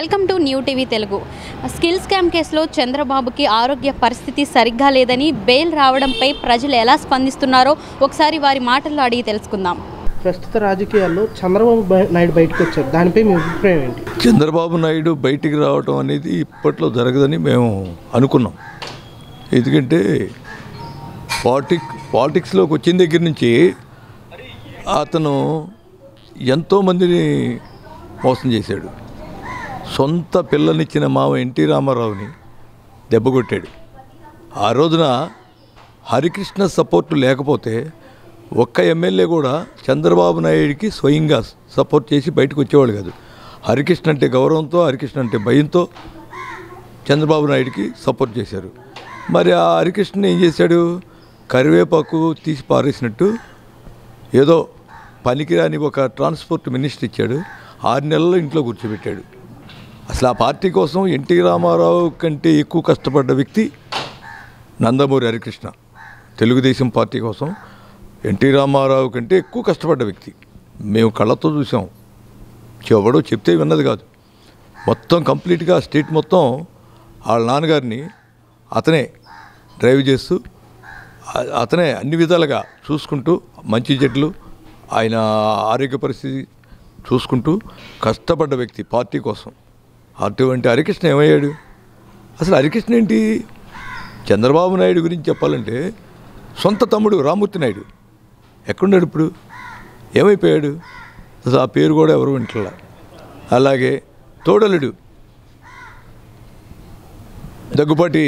Welcome to new TV Telugu skill scam కేసులో చంద్రబాబుకి ఆరోగ్య పరిస్థితి సరిగ్గా లేదని బెయిల్ రావడంపై ప్రజలు ఎలా స్పందిస్తున్నారో ఒకసారి వారి మాటల్లో అడిగి తెలుసుకుందాం ప్రస్తుత రాజకీయాల్లో చంద్రబాబు బయ- నాయుడు బయటకు వచ్చారు దానిపై మీ అభిప్రాయం ఏంటి చంద్రబాబు నాయుడు బయటికి రావటం అనేది ఇప్పట్లో జరగదని మేము అనుకున్నాం ఎందుకంటే పాలిటిక్ పాలిటిక్స్లోకి వచ్చిన దగ్గర నుంచి అతను ఎంతోమందిని మోసం చేశాడు సొంత పిల్లనిచ్చిన మామ ఎన్టీ రామారావుని దెబ్బకొట్టాడు ఆ రోజున హరికృష్ణ సపోర్ట్ లేకపోతే ఒక్క ఎమ్మెల్యే కూడా చంద్రబాబు నాయుడికి స్వయంగా సపోర్ట్ చేసి బయటకు వచ్చేవాడు కాదు హరికృష్ణ అంటే గౌరవంతో హరికృష్ణ అంటే భయంతో చంద్రబాబు నాయుడికి సపోర్ట్ చేశారు మరి ఆ హరికృష్ణ ఏం చేశాడు కరివేపాకు తీసి పారేసినట్టు ఏదో పనికిరాని ఒక ట్రాన్స్పోర్ట్ మినిస్టర్ ఇచ్చాడు ఆరు నెలల్లో ఇంట్లో కూర్చోబెట్టాడు అసలు ఆ పార్టీ కోసం ఎన్టీ రామారావు కంటే ఎక్కువ కష్టపడ్డ వ్యక్తి నందమూరి హరికృష్ణ తెలుగుదేశం పార్టీ కోసం ఎన్టీ రామారావు కంటే ఎక్కువ కష్టపడ్డ వ్యక్తి మేము కళ్ళతో చూసాం ఎవడో చెప్తే విన్నది కాదు మొత్తం కంప్లీట్గా స్టేట్ మొత్తం వాళ్ళ నాన్నగారిని అతనే డ్రైవ్ చేస్తూ అ- అతనే అన్ని విధాలుగా చూసుకుంటూ మంచి చెట్లు ఆయన ఆరోగ్య పరిస్థితి చూసుకుంటూ కష్టపడ్డ వ్యక్తి పార్టీ కోసం అటువంటి హరికృష్ణ ఏమయ్యాడు అసలు హరికృష్ణ ఏంటి చంద్రబాబు నాయుడు గురించి చెప్పాలంటే సొంత తమ్ముడు రామూర్తి నాయుడు ఎక్కడున్నాడు ఇప్పుడు ఏమైపోయాడు అసలు ఆ పేరు కూడా ఎవరు వింటలా అలాగే తోడలుడు దగ్గుపాటి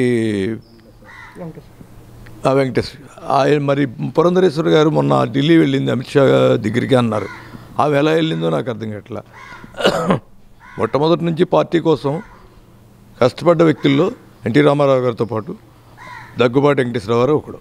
ఆ వెంకటేష్ ఆయన మరి పురంధరేశ్వర గారు మొన్న ఢిల్లీ వెళ్ళింది అమిత్ షా దగ్గరికి అన్నారు ఆమె ఎలా వెళ్ళిందో నాకు అర్థం కావట్లా మొట్టమొదటి నుంచి పార్టీ కోసం కష్టపడ్డ వ్యక్తుల్లో ఎన్టీ రామారావు గారితో పాటు దగ్గుబాటి వెంకటేశ్వరరావు గారు ఒకడు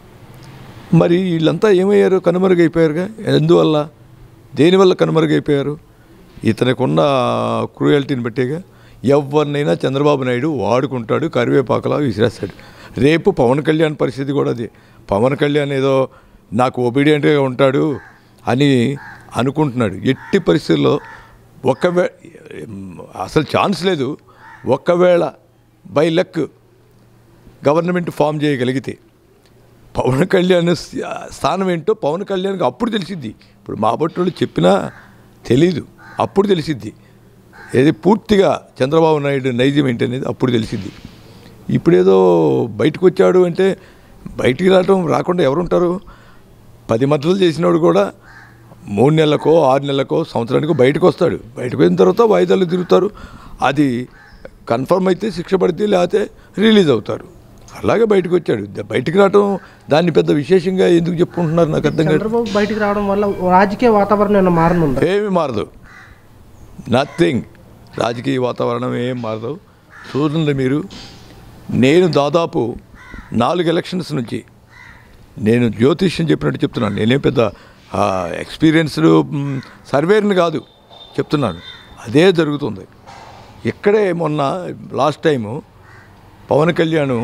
మరి వీళ్ళంతా ఏమయ్యారు కనుమరుగైపోయారుగా ఎందువల్ల దేనివల్ల కనుమరుగైపోయారు ఇతనికి ఉన్న క్రూయల్టీని బట్టేగా ఎవరినైనా చంద్రబాబు నాయుడు వాడుకుంటాడు కరివేపాకలా విసిరేస్తాడు రేపు పవన్ కళ్యాణ్ పరిస్థితి కూడా అది పవన్ కళ్యాణ్ ఏదో నాకు ఒబీడియంట్గా ఉంటాడు అని అనుకుంటున్నాడు ఎట్టి పరిస్థితుల్లో ఒకవే అసలు ఛాన్స్ లేదు ఒక్కవేళ బై లక్ గవర్నమెంట్ ఫామ్ చేయగలిగితే పవన్ కళ్యాణ్ స్థానం ఏంటో పవన్ కళ్యాణ్కి అప్పుడు తెలిసిద్ది ఇప్పుడు మా బట్టోళ్ళు చెప్పినా తెలీదు అప్పుడు తెలిసిద్ది ఏది పూర్తిగా చంద్రబాబు నాయుడు నైజం ఏంటి అనేది అప్పుడు తెలిసిద్ది ఇప్పుడేదో బయటకు వచ్చాడు అంటే బయటికి రావటం రాకుండా ఎవరుంటారు పది మద్దతులు చేసినోడు కూడా మూడు నెలలకో ఆరు నెలలకో సంవత్సరానికో బయటకు వస్తాడు బయటకు వచ్చిన తర్వాత వాయిదాలు తిరుగుతారు అది కన్ఫర్మ్ అయితే శిక్ష పడితే లేకపోతే రిలీజ్ అవుతారు అలాగే బయటకు వచ్చాడు ద- బయటికి రావటం దాన్ని పెద్ద విశేషంగా ఎందుకు చెప్పుకుంటున్నారు నాకు అర్థం కాదు చంద్రబాబు బయటకు రావడం వల్ల రాజకీయ వాతావరణం ఏమైనా మారనుందా ఏమి మారదు నథింగ్ రాజకీయ వాతావరణం ఏం మారదు చూడండి మీరు నేను దాదాపు నాలుగు ఎలక్షన్స్ నుంచి నేను జ్యోతిష్యం చెప్పినట్టు చెప్తున్నాను నేనేం పెద్ద ఎక్స్పీరియన్స్డ్ సర్వేర్ని కాదు చెప్తున్నాను అదే జరుగుతుంది ఇక్కడే మొన్న లాస్ట్ టైము పవన్ కళ్యాణ్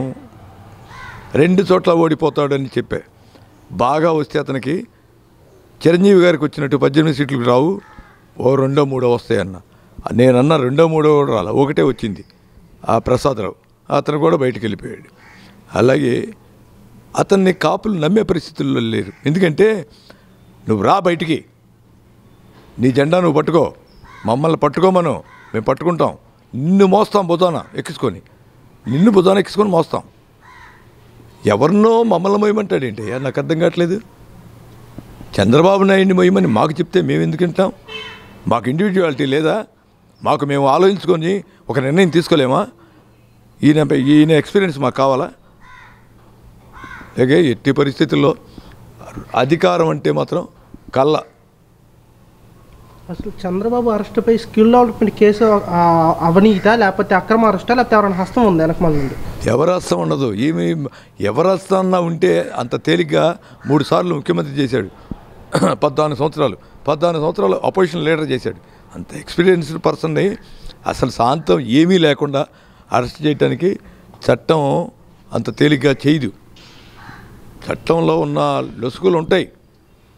రెండు చోట్ల ఓడిపోతాడని చెప్పే బాగా వస్తే అతనికి చిరంజీవి గారికి వచ్చినట్టు పద్దెనిమిది సీట్లు రావు ఓ రెండో మూడో వస్తాయన్న నేనన్న రెండో మూడో కూడా రాల ఒకటే వచ్చింది ఆ ప్రసాదరావు అతను కూడా బయటికి వెళ్ళిపోయాడు అలాగే అతన్ని కాపులు నమ్మే పరిస్థితుల్లో లేరు ఎందుకంటే నువ్వు రా బయటికి నీ జెండా నువ్వు పట్టుకో మమ్మల్ని పట్టుకోమను మేము పట్టుకుంటాం నిన్ను మోస్తాం బుధాన ఎక్కించుకొని నిన్ను బుధాన ఎక్కించుకొని మోస్తాం ఎవరినో మమ్మల్ని మోయమంటాడేంటి నాకు అర్థం కావట్లేదు చంద్రబాబు నాయుడిని మొయ్యమని మాకు చెప్తే మేము ఎందుకు వింటాం మాకు ఇండివిజువాలిటీ లేదా మాకు మేము ఆలోచించుకొని ఒక నిర్ణయం తీసుకోలేమా ఈయన ఈయన ఎక్స్పీరియన్స్ మాకు కావాలా అలాగే ఎట్టి పరిస్థితుల్లో అధికారం అంటే మాత్రం కళ్ళ అసలు చంద్రబాబు అరెస్టుపై స్కిల్ డెవలప్మెంట్ కేసు ఆ, అవినీత లేకపోతే అక్రమ అరెస్టా లేకపోతే ఎవరైనా హస్తం ఉంది వెనకమాల నుండి ఎవరు హస్తం ఉండదు ఏమి ఎవరు హస్తన్నా ఉంటే అంత తేలిగ్గా మూడు సార్లు ముఖ్యమంత్రి చేశాడు పద్నాలుగు సంవత్సరాలు పద్నాలుగు సంవత్సరాలు అపోజిషన్ లీడర్ చేశాడు అంత ఎక్స్పీరియన్స్డ్ పర్సన్ని అసలు శాంతం ఏమీ లేకుండా అరెస్ట్ చేయడానికి చట్టం అంత తేలిగ్గా చేయదు చట్టంలో ఉన్న లొసుగులు ఉంటాయి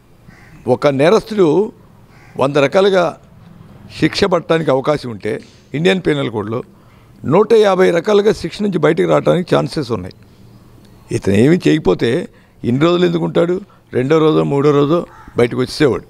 ఒక నేరస్తుడు వంద రకాలుగా శిక్ష పడటానికి అవకాశం ఉంటే ఇండియన్ పీనల్ కోడ్లో నూట యాభై రకాలుగా శిక్ష నుంచి బయటికి రావడానికి ఛాన్సెస్ ఉన్నాయి ఇతను ఏమీ చేయకపోతే ఇన్ని రోజులు ఎందుకు ఉంటాడు రెండో రోజో మూడో రోజో బయటకు వచ్చేవాడు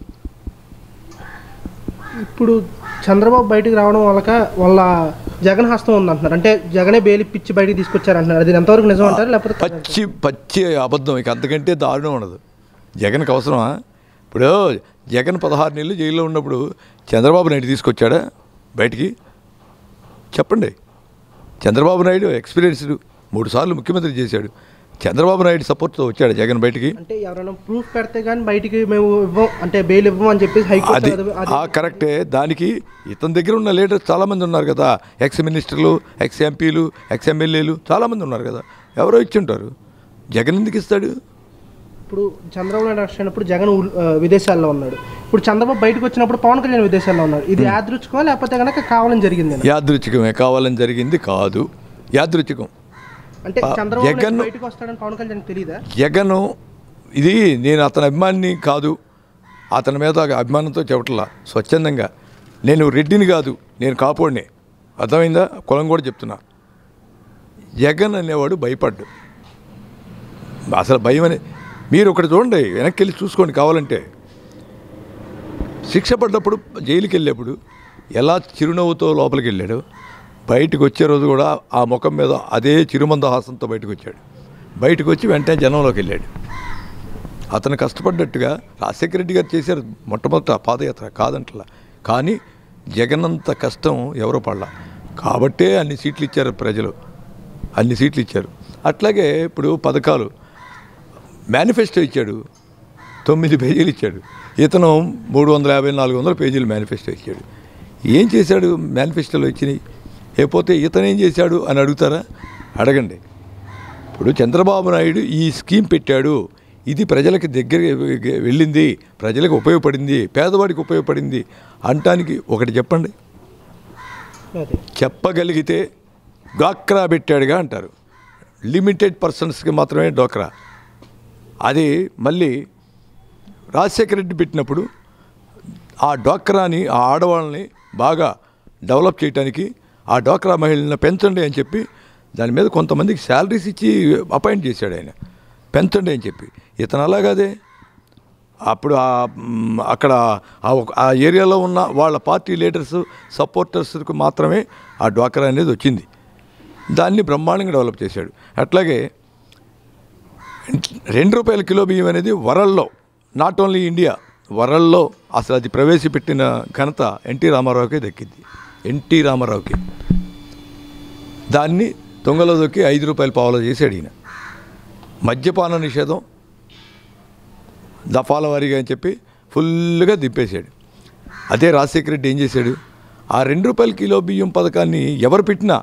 ఇప్పుడు చంద్రబాబు బయటికి రావడం వల్ల వాళ్ళ జగన్ హస్తం ఉంది అంటున్నారు అంటే జగనే బెయిల్ ఇప్పించి బయటికి తీసుకొచ్చారు అంటున్నారు అది ఎంతవరకు నిజం అంటారు లేకపోతే పచ్చి పచ్చి అబద్ధం ఇక అంతకంటే దారుణం ఉండదు జగన్కి అవసరమా ఇప్పుడు జగన్ పదహారు నెలలు జైల్లో ఉన్నప్పుడు చంద్రబాబు నాయుడు తీసుకొచ్చాడా బయటికి చెప్పండి చంద్రబాబు నాయుడు ఎక్స్పీరియన్స్డ్ మూడు సార్లు ముఖ్యమంత్రి చేశాడు చంద్రబాబు నాయుడు సపోర్ట్తో వచ్చాడు జగన్ బయటికి అంటే ఎవరైనా ప్రూఫ్ పెడితే కానీ బయటికి మేము ఇవ్వం అంటే బెయిల్ ఇవ్వం అని చెప్పేసి అది హైకోర్టు అది- ఆ కరెక్టే దానికి ఇతని దగ్గర ఉన్న లీడర్స్ చాలామంది ఉన్నారు కదా ఎక్స్ మినిస్టర్లు ఎక్స్ ఎంపీలు ఎక్స్ ఎమ్మెల్యేలు చాలామంది ఉన్నారు కదా ఎవరో ఇచ్చి ఉంటారు జగన్ ఎందుకు ఇస్తాడు ఇప్పుడు చంద్రబాబు నాయుడు అరెస్ట్ అయినప్పుడు జగన్ ఊ- ఆ, విదేశాల్లో ఉన్నాడు ఇప్పుడు చంద్రబాబు బయటకు వచ్చినప్పుడు పవన్ కళ్యాణ్ విదేశాల్లో ఉన్నాడు ఇది యాదృచ్ఛికమా లేకపోతే కనుక కావాలని జరిగింది యాదృచ్ఛికమే కావాలని జరిగింది కాదు యాదృచ్ఛికం అంటే ప- చంద్రబాబు నాయుడు జగన్- బయటకు వస్తాడని పవన్ కళ్యాణ్ తెలియదా జగన్ ఇది నేను అతని అభిమానిని కాదు అతని మీద అభిమానంతో చెప్పట్లా స్వచ్ఛందంగా నేను రెడ్డిని కాదు నేను కాపోడిని అర్థమైందా కులం కూడా చెప్తున్నా జగన్ అనేవాడు భయపడ్డు అసలు భయం అనే మీరు ఒకటి చూడండి వెనక్కి వెళ్ళి చూసుకోండి కావాలంటే శిక్ష పడ్డప్పుడు జైలుకి వెళ్ళేప్పుడు ఎలా చిరునవ్వుతో లోపలికి వెళ్ళాడు బయటకు వచ్చే రోజు కూడా ఆ ముఖం మీద అదే చిరుమందహాసంతో బయటకు వచ్చాడు బయటకు వచ్చి వెంటనే జనంలోకి వెళ్ళాడు అతను కష్టపడ్డట్టుగా రాజశేఖర రెడ్డి గారు చేశారు మొట్టమొదట పాదయాత్ర కాదంటలా కానీ జగనంత కష్టం ఎవరో పడలా కాబట్టే అన్ని సీట్లు ఇచ్చారు ప్రజలు అన్ని సీట్లు ఇచ్చారు అట్లాగే ఇప్పుడు పథకాలు మేనిఫెస్టో ఇచ్చాడు తొమ్మిది పేజీలు ఇచ్చాడు ఇతను మూడు వందల యాభై నాలుగు వందల పేజీలు మేనిఫెస్టో ఇచ్చాడు ఏం చేశాడు మేనిఫెస్టోలో ఇచ్చినాయి లేకపోతే ఇతను ఏం చేశాడు అని అడుగుతారా అడగండి ఇప్పుడు చంద్రబాబు నాయుడు ఈ స్కీమ్ పెట్టాడు ఇది ప్రజలకు దగ్గర వెళ్ళింది ప్రజలకు ఉపయోగపడింది పేదవాడికి ఉపయోగపడింది అంటానికి ఒకటి చెప్పండి అదే చెప్పగలిగితే డ్వాక్రా పెట్టాడుగా అంటారు లిమిటెడ్ పర్సన్స్కి మాత్రమే డోక్రా అది మళ్ళీ రాజశేఖర రెడ్డి పెట్టినప్పుడు ఆ డోక్రాని ఆ ఆడవాళ్ళని బాగా డెవలప్ చేయడానికి ఆ డోక్రా మహిళలను పెంచండి అని చెప్పి దాని మీద కొంతమందికి శాలరీస్ ఇచ్చి అపాయింట్ చేశాడు ఆయన పెంచండి అని చెప్పి ఇతను అలాగదే అప్పుడు ఆ మ్, అక్కడ ఆ ఒక- ఆ ఏరియాలో ఉన్న వాళ్ళ పార్టీ లీడర్స్ సపోర్టర్స్కి మాత్రమే ఆ డ్వాక్రా అనేది వచ్చింది దాన్ని బ్రహ్మాండంగా డెవలప్ చేశాడు అట్లాగే రెండు రూపాయల కిలో బియ్యం అనేది వరల్డ్లో నాట్ ఓన్లీ ఇండియా వరల్డ్లో అసలు అది ప్రవేశపెట్టిన ఘనత ఎన్టీ రామారావుకే దక్కింది ఎన్టీ రామారావుకి దాన్ని దొంగలో దొక్కి ఐదు రూపాయల పావులో చేశాడు ఈయన మద్యపాన నిషేధం దఫాల వారీగా అని చెప్పి ఫుల్గా దింపేశాడు అదే రాజశేఖర రెడ్డి ఏం చేశాడు ఆ రెండు రూపాయల కిలో బియ్యం పథకాన్ని ఎవరు పెట్టినా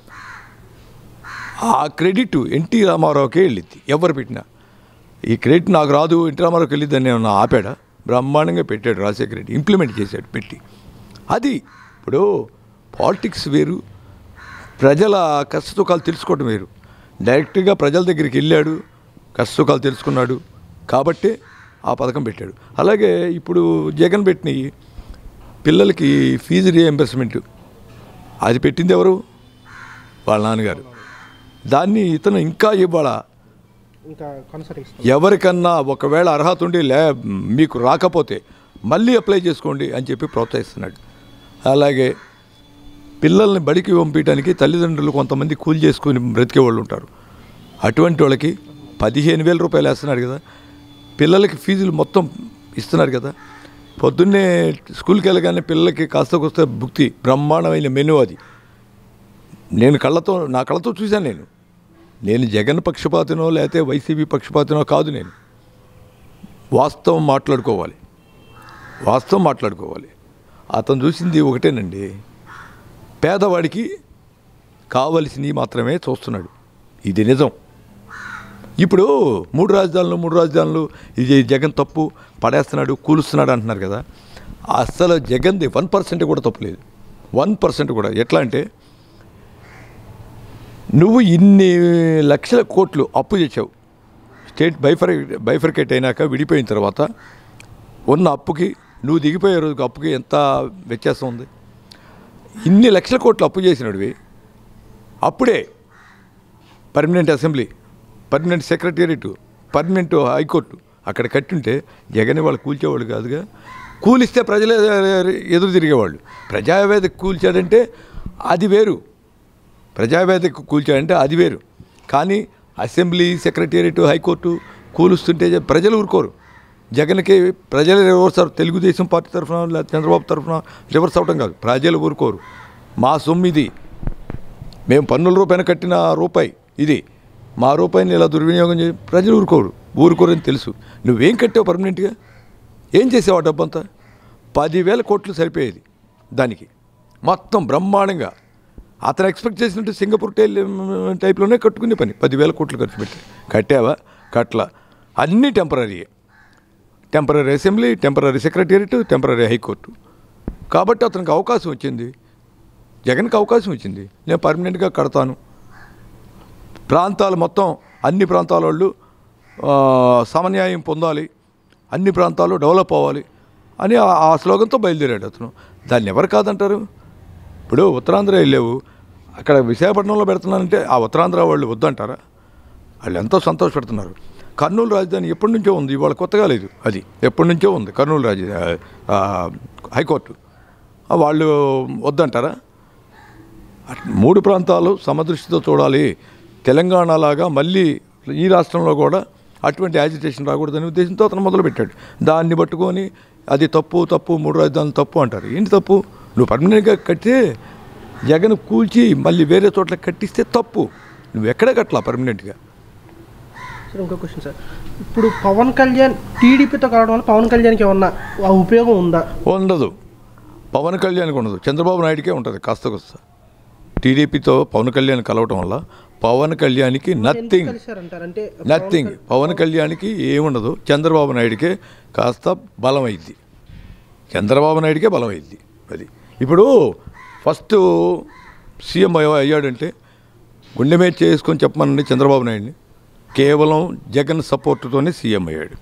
ఆ క్రెడిట్ ఎన్టీ రామారావుకే వెళ్ళింది ఎవరు పెట్టినా ఈ క్రెడిట్ నాకు రాదు ఎన్టీ రామారావుకి వెళ్ళిద్దని నేను ఆపాడా బ్రహ్మాండంగా పెట్టాడు రాజశేఖర రెడ్డి ఇంప్లిమెంట్ చేశాడు పెట్టి అది ఇప్పుడు పాలిటిక్స్ వేరు ప్రజల కష్టసుఖాలు తెలుసుకోవడం వేరు డైరెక్ట్గా ప్రజల దగ్గరికి వెళ్ళాడు కష్టసుఖాలు తెలుసుకున్నాడు కాబట్టే ఆ పథకం పెట్టాడు అలాగే ఇప్పుడు జగన్ పెట్టినవి పిల్లలకి ఫీజు రియంబర్స్మెంట్ అది పెట్టింది ఎవరు వాళ్ళ నాన్నగారు దాన్ని ఇతను ఇంకా ఇవ్వాల ఇంకా కొనసాగిస్తాం ఎవరికన్నా ఒకవేళ అర్హత ఉండి లే మీకు రాకపోతే మళ్ళీ అప్లై చేసుకోండి అని చెప్పి ప్రోత్సహిస్తున్నాడు అలాగే పిల్లల్ని బడికి పంపించడానికి తల్లిదండ్రులు కొంతమంది కూలి చేసుకుని బ్రతికే వాళ్ళు ఉంటారు అటువంటి వాళ్ళకి పదిహేను వేల రూపాయలు వేస్తున్నాడు కదా పిల్లలకి ఫీజులు మొత్తం ఇస్తున్నారు కదా పొద్దున్నే స్కూల్కి వెళ్ళగానే పిల్లలకి కాస్త కొస్త భుక్తి బ్రహ్మాండమైన మెనూ అది నేను కళ్ళతో నా కళ్ళతో చూశాను నేను నేను జగన్ పక్షపాతినో లేకపోతే వైసీపీ పక్షపాతినో కాదు నేను వాస్తవం మాట్లాడుకోవాలి వాస్తవం మాట్లాడుకోవాలి అతను చూసింది ఒకటేనండి పేదవాడికి కావలసినవి మాత్రమే చూస్తున్నాడు ఇది నిజం ఇప్పుడు మూడు రాజధానులు మూడు రాజధానులు ఇది జగన్ తప్పు పడేస్తున్నాడు కూలుస్తున్నాడు అంటున్నారు కదా అసలు జగన్ది వన్ పర్సెంట్ కూడా తప్పులేదు వన్ పర్సెంట్ కూడా ఎట్లా అంటే నువ్వు ఇన్ని లక్షల కోట్లు అప్పు చేసావు స్టేట్ బైఫర్ బైఫర్కేట్ అయినాక విడిపోయిన తర్వాత ఉన్న అప్పుకి నువ్వు దిగిపోయే రోజుకి అప్పుకి ఎంత వ్యత్యాసం ఉంది ఇన్ని లక్షల కోట్లు అప్పు చేసినడివి అప్పుడే permanent assembly permanent secretariat permanent high court అక్కడ కట్టుంటే జగన్ వాళ్ళు కూల్చేవాళ్ళు కాదుగా కూలిస్తే ప్రజలు ఎదురు తిరిగేవాళ్ళు ప్రజావేదిక కూల్చాడంటే అది వేరు ప్రజావేదిక కూల్చాడంటే అది వేరు కానీ అసెంబ్లీ సెక్రటేరియట్ హైకోర్టు కూలుస్తుంటే జ- ప్రజలు ఊరుకోరు జగన్కి ప్రజలు రివర్స్ అవ్వరు. తెలుగుదేశం పార్టీ తరఫున లేదా చంద్రబాబు తరఫున రివర్స్ అవడం కాదు ప్రజలు ఊరుకోరు మా సొమ్ము ఇది మేము పన్నుల రూపాయన కట్టిన రూపాయి ఇది మా రూపాయిని ఇలా దుర్వినియోగం చేసి ప్రజలు ఊరుకోరు ఊరుకోరని తెలుసు నువ్వేం కట్టావు పర్మనెంట్గా ఏం చేసావు ఆ డబ్బంతా పదివేల కోట్లు సరిపోయేది దానికి మొత్తం బ్రహ్మాండంగా అతను ఎక్స్పెక్ట్ చేసినట్టు సింగపూర్ టైల్ టైప్లోనే కట్టుకునే పని పదివేల కోట్లు ఖర్చు పెట్టి కట్టావా కట్ల అన్నీ temporary temporary assembly temporary secretariat temporary high court కాబట్టి అతనికి అవకాశం వచ్చింది జగన్కి అవకాశం వచ్చింది నేను పర్మనెంట్గా కడతాను ప్రాంతాలు మొత్తం అన్ని ప్రాంతాల వాళ్ళు ఆ, సమన్యాయం పొందాలి అన్ని ప్రాంతాలు డెవలప్ అవ్వాలి అని ఆ- ఆ స్లోగన్తో బయలుదేరాడు అతను దాన్ని ఎవరు కాదంటారు ఇప్పుడు ఉత్తరాంధ్ర వెళ్ళావు అక్కడ విశాఖపట్నంలో పెడుతున్నానంటే ఆ ఉత్తరాంధ్ర వాళ్ళు వద్దంటారా వాళ్ళు ఎంతో సంతోషపడుతున్నారు కర్నూలు రాజధాని ఎప్పటి నుంచో ఉంది ఇవాళ కొత్తగా లేదు అది ఎప్పటి నుంచో ఉంది కర్నూలు రాజధాని ఆ, హైకోర్టు ఆ, వాళ్ళు వద్దంటారా అట్- మూడు ప్రాంతాలు సమదృష్టితో చూడాలి తెలంగాణ లాగా మళ్ళీ ఈ రాష్ట్రంలో కూడా అటువంటి యాజిటేషన్ రాకూడదనే ఉద్దేశంతో అతను మొదలుపెట్టాడు దాన్ని పట్టుకొని అది తప్పు తప్పు మూడు రాజధానులు తప్పు అంటారు ఏంటి తప్పు నువ్వు పర్మనెంట్గా కట్టితే జగన్ కూల్చి మళ్ళీ వేరే చోట్ల కట్టిస్తే తప్పు నువ్వు ఎక్కడ కట్టలా పర్మనెంట్గా సార్ ఇంకో క్వశ్చన్ సార్ ఇప్పుడు పవన్ కళ్యాణ్ టీడీపీతో కలవడం వల్ల పవన్ కళ్యాణ్కి ఏమన్నా ఆ ఉపయోగం ఉందా ఉండదు పవన్ కళ్యాణ్కి ఉండదు చంద్రబాబు నాయుడికే ఉంటుంది కాస్త కొస్త టీడీపీతో పవన్ కళ్యాణ్ కలవటం వల్ల పవన్ కళ్యాణ్కి నథింగ్ కలిసారంటారు అంటే నథింగ్ పవన్ కళ్యాణ్కి ఏముండదు చంద్రబాబు నాయుడికే కాస్త బలం అయింది చంద్రబాబు నాయుడికే బలం అయింది అది ఇప్పుడు ఫస్ట్ సీఎం అయ్య- అయ్యాడంటే గుండె మీద చేసుకొని చెప్పమనండి చంద్రబాబు నాయుడిని కేవలం జగన్ సపోర్టుతోనే సీఎం అయ్యాడు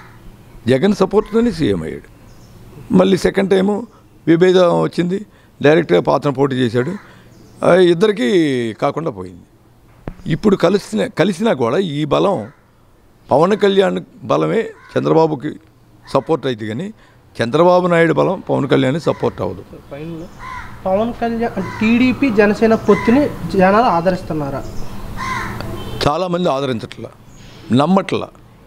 జగన్ సపోర్ట్తోనే సీఎం అయ్యాడు మళ్ళీ సెకండ్ టైము విభేదం వచ్చింది డైరెక్ట్గా పాత్ర పోటీ చేశాడు ఆ, ఇద్దరికీ కాకుండా పోయింది ఇప్పుడు కలిసిన కలిసినా కూడా ఈ బలం పవన్ కళ్యాణ్ బలమే చంద్రబాబుకి సపోర్ట్ అయితే కానీ చంద్రబాబు నాయుడు బలం పవన్ కళ్యాణ్ సపోర్ట్ అవ్వదు ఫైనల్ పవన్ కళ్యాణ్ టీడీపీ జనసేన పొత్తుని జనాలు ఆదరిస్తున్నారా చాలామంది ఆదరించట్లా నమ్మట్లా